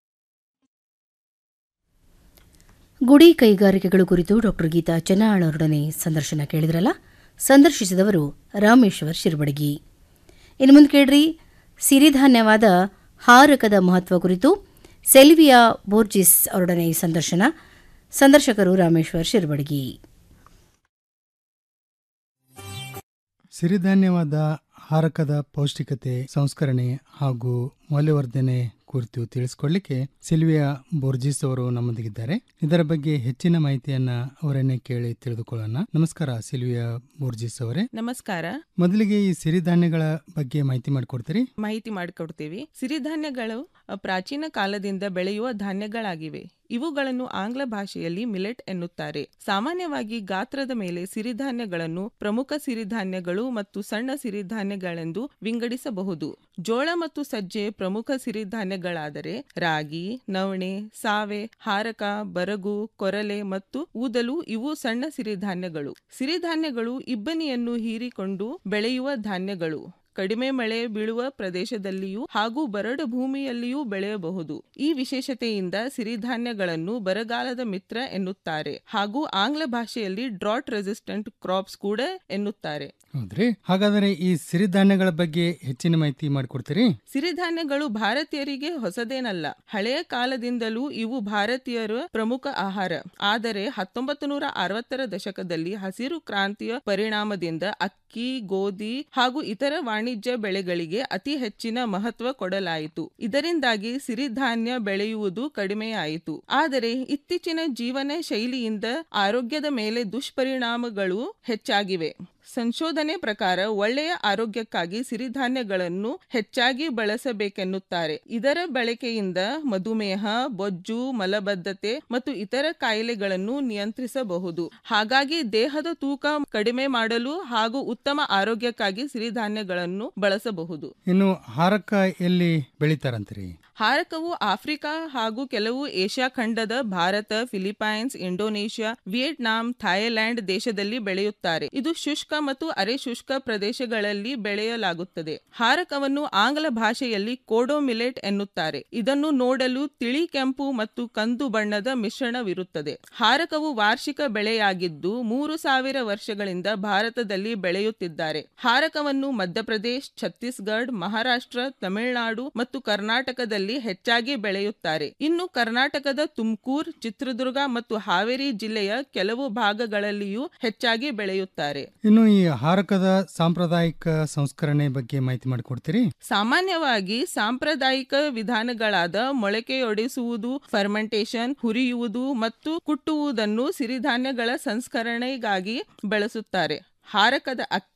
Speaker 3: ಗುಡಿ ಕೈಗಾರಿಕೆಗಳು ಕುರಿತು ಡಾಕ್ಟರ್ ಗೀತಾ ಚನ್ನಾಳ್ ಅವರೊಡನೆ ಸಂದರ್ಶನ ಕೇಳಿದ್ರಲ್ಲ ಸಂದರ್ಶಿಸಿದವರು ರಾಮೇಶ್ವರ್ ಶಿರ್ಬಡಗಿ ಇನ್ನು ಮುಂದೆ ಕೇಳ್ರಿ ಸಿರಿಧಾನ್ಯವಾದ ಹಾರಕದ ಮಹತ್ವ ಕುರಿತು ಸೆಲ್ವಿಯಾ ಬೋರ್ಜಿಸ್ ಅವರೊಡನೆ ಸಂದರ್ಶನ ಸಂದರ್ಶಕರು ರಾಮೇಶ್ವರ್ ಶಿರ್ಬಡಗಿ
Speaker 20: ಸಿರಿಧಾನ್ಯವಾದ ಹಾರಕದ ಪೌಷ್ಟಿಕತೆ ಸಂಸ್ಕರಣೆ ಹಾಗೂ ಮೌಲ್ಯವರ್ಧನೆ ಕುರಿತು ತಿಳಿಸ್ಕೊಡ್ಲಿಕ್ಕೆ ಸಿಲ್ವಿಯಾ ಬೋರ್ಜಿಸ್ ಅವರು ನಮ್ಮೊಂದಿಗಿದ್ದಾರೆ ಇದರ ಬಗ್ಗೆ ಹೆಚ್ಚಿನ ಮಾಹಿತಿಯನ್ನ ಅವರನ್ನೇ ಕೇಳಿ ತಿಳಿದುಕೊಳ್ಳೋಣ ನಮಸ್ಕಾರ ಸಿಲ್ವಿಯಾ ಬೋರ್ಜಿಸ್ ಅವರೇ
Speaker 1: ನಮಸ್ಕಾರ
Speaker 20: ಮೊದಲಿಗೆ ಈ ಸಿರಿಧಾನ್ಯಗಳ ಬಗ್ಗೆ ಮಾಹಿತಿ ಮಾಡಿಕೊಡ್ತೀರಿ
Speaker 1: ಮಾಹಿತಿ ಮಾಡಿಕೊಡ್ತೀವಿ ಸಿರಿಧಾನ್ಯಗಳು ಅ, ಪ್ರಾಚೀನ ಕಾಲದಿಂದ ಬೆಳೆಯುವ ಧಾನ್ಯಗಳಾಗಿವೆ ಇವುಗಳನ್ನು ಆಂಗ್ಲ ಭಾಷೆಯಲ್ಲಿ ಮಿಲೆಟ್ ಎನ್ನುತ್ತಾರೆ ಸಾಮಾನ್ಯವಾಗಿ ಗಾತ್ರದ ಮೇಲೆ ಸಿರಿಧಾನ್ಯಗಳನ್ನು ಪ್ರಮುಖ ಸಿರಿಧಾನ್ಯಗಳು ಮತ್ತು ಸಣ್ಣ ಸಿರಿಧಾನ್ಯಗಳೆಂದು ವಿಂಗಡಿಸಬಹುದು ಜೋಳ ಮತ್ತು ಸಜ್ಜೆ ಪ್ರಮುಖ ಸಿರಿಧಾನ್ಯಗಳಾದರೆ ರಾಗಿ ನವಣೆ ಸಾವೆ ಹಾರಕ ಬರಗು ಕೊರಲೆ ಮತ್ತು ಊದಲು ಇವು ಸಣ್ಣ ಸಿರಿಧಾನ್ಯಗಳು ಸಿರಿಧಾನ್ಯಗಳು ಇಬ್ಬನಿಯನ್ನು ಹೀರಿಕೊಂಡು ಬೆಳೆಯುವ ಧಾನ್ಯಗಳು ಕಡಿಮೆ ಮಳೆ ಬೀಳುವ ಪ್ರದೇಶದಲ್ಲಿಯೂ ಹಾಗೂ ಬರಡು ಭೂಮಿಯಲ್ಲಿಯೂ ಬೆಳೆಯಬಹುದು ಈ ವಿಶೇಷತೆಯಿಂದ ಸಿರಿಧಾನ್ಯಗಳನ್ನು ಬರಗಾಲದ ಮಿತ್ರ ಎನ್ನುತ್ತಾರೆ ಹಾಗೂ ಆಂಗ್ಲ ಭಾಷೆಯಲ್ಲಿ ಡ್ರಾಟ್ ರೆಸಿಸ್ಟೆಂಟ್ ಕ್ರಾಪ್ಸ್ ಕೂಡ ಎನ್ನುತ್ತಾರೆ
Speaker 20: ಹೌದ್ರಿ ಹಾಗಾದರೆ ಈ ಸಿರಿಧಾನ್ಯಗಳ ಬಗ್ಗೆ ಹೆಚ್ಚಿನ ಮಾಹಿತಿ ಮಾಡಿಕೊಡ್ತೀರಿ
Speaker 1: ಸಿರಿಧಾನ್ಯಗಳು ಭಾರತೀಯರಿಗೆ ಹೊಸದೇನಲ್ಲ ಹಳೆಯ ಕಾಲದಿಂದಲೂ ಇವು ಭಾರತೀಯರ ಪ್ರಮುಖ ಆಹಾರ ಆದರೆ ಹತ್ತೊಂಬತ್ತು ನೂರ ಅರವತ್ತರ ದಶಕದಲ್ಲಿ ಹಸಿರು ಕ್ರಾಂತಿಯ ಪರಿಣಾಮದಿಂದ ಅಕ್ಕಿ ಗೋಧಿ ಹಾಗೂ ಇತರ ವಾಣಿಜ್ಯ ಬೆಳೆಗಳಿಗೆ ಅತಿ ಹೆಚ್ಚಿನ ಮಹತ್ವ ಕೊಡಲಾಯಿತು ಇದರಿಂದಾಗಿ ಸಿರಿಧಾನ್ಯ ಬೆಳೆಯುವುದು ಕಡಿಮೆಯಾಯಿತು ಆದರೆ ಇತ್ತೀಚಿನ ಜೀವನ ಶೈಲಿಯಿಂದ ಆರೋಗ್ಯದ ಮೇಲೆ ದುಷ್ಪರಿಣಾಮಗಳು ಹೆಚ್ಚಾಗಿವೆ ಸಂಶೋಧನೆ ಪ್ರಕಾರ ಒಳ್ಳೆಯ ಆರೋಗ್ಯಕ್ಕಾಗಿ ಸಿರಿಧಾನ್ಯಗಳನ್ನು ಹೆಚ್ಚಾಗಿ ಬಳಸಬೇಕೆನ್ನುತ್ತಾರೆ ಇದರ ಬಳಕೆಯಿಂದ ಮಧುಮೇಹ ಬೊಜ್ಜು ಮಲಬದ್ಧತೆ ಮತ್ತು ಇತರ ಕಾಯಿಲೆಗಳನ್ನು ನಿಯಂತ್ರಿಸಬಹುದು ಹಾಗಾಗಿ ದೇಹದ ತೂಕ ಕಡಿಮೆ ಮಾಡಲು ಹಾಗೂ ಉತ್ತಮ ಆರೋಗ್ಯಕ್ಕಾಗಿ ಸಿರಿಧಾನ್ಯಗಳನ್ನು ಬಳಸಬಹುದು
Speaker 20: ಇನ್ನು ಹಾರಕ ಎಲ್ಲಿ ಬೆಳಿತಾರಂತೀರಿ
Speaker 1: ಹಾರಕವು ಆಫ್ರಿಕಾ ಹಾಗೂ ಕೆಲವು ಏಷ್ಯಾ ಖಂಡದ Bharat Philippines Indonesia Vietnam Thailand ದೇಶದಲ್ಲಿ ಬೆಳೆಯುತ್ತಾರೆ ಇದು ಶುಷ್ಕ ಮತ್ತು ಅರೆ ಶುಷ್ಕ ಪ್ರದೇಶಗಳಲ್ಲಿ ಬೆಳೆಯಲಾಗುತ್ತದೆ ಹಾರಕವನ್ನು ಆಂಗ್ಲ ಭಾಷೆಯಲ್ಲಿ ಕೋಡೋ ಮಿಲೆಟ್ ಎನ್ನುತ್ತಾರೆ ಇದನ್ನು ನೋಡಲು ತಿಳಿ ಕೆಂಪು ಮತ್ತು ಕಂದು ಬಣ್ಣದ ಮಿಶ್ರಣವಿರುತ್ತದೆ ಹಾರಕವು ವಾರ್ಷಿಕ ಬೆಳೆಯಾಗಿದ್ದು ಮೂರು ಸಾವಿರ ವರ್ಷಗಳಿಂದ ಭಾರತದಲ್ಲಿ ಬೆಳೆಯುತ್ತಿದ್ದಾರೆ ಹಾರಕವನ್ನು ಮಧ್ಯಪ್ರದೇಶ್ ಛತ್ತೀಸ್ಗಢ ಮಹಾರಾಷ್ಟ್ರ ತಮಿಳುನಾಡು ಮತ್ತು ಕರ್ನಾಟಕದಲ್ಲಿ ಹೆಚ್ಚಾಗಿ ಬೆಳೆಯುತ್ತಾರೆ ಇನ್ನು ಕರ್ನಾಟಕದ ತುಮಕೂರು ಚಿತ್ರದುರ್ಗ ಮತ್ತು ಹಾವೇರಿ ಜಿಲ್ಲೆಯ ಕೆಲವು ಭಾಗಗಳಲ್ಲಿಯೂ ಹೆಚ್ಚಾಗಿ ಬೆಳೆಯುತ್ತಾರೆ
Speaker 20: ಇನ್ನು ಈ ಹಾರಕದ ಸಾಂಪ್ರದಾಯಿಕ ಸಂಸ್ಕರಣೆ ಬಗ್ಗೆ ಮಾಹಿತಿ ಮಾಡಿಕೊಡ್ತೀರಿ
Speaker 1: ಸಾಮಾನ್ಯವಾಗಿ ಸಾಂಪ್ರದಾಯಿಕ ವಿಧಾನಗಳಾದ ಮೊಳಕೆಯೊಡೆಸುವುದು ಫರ್ಮೆಂಟೇಶನ್ ಹುರಿಯುವುದು ಮತ್ತು ಕುಟ್ಟುವುದನ್ನು ಸಿರಿಧಾನ್ಯಗಳ ಸಂಸ್ಕರಣೆಗಾಗಿ ಬಳಸುತ್ತಾರೆ ಹಾರಕದ ಅಕ್ಕಿ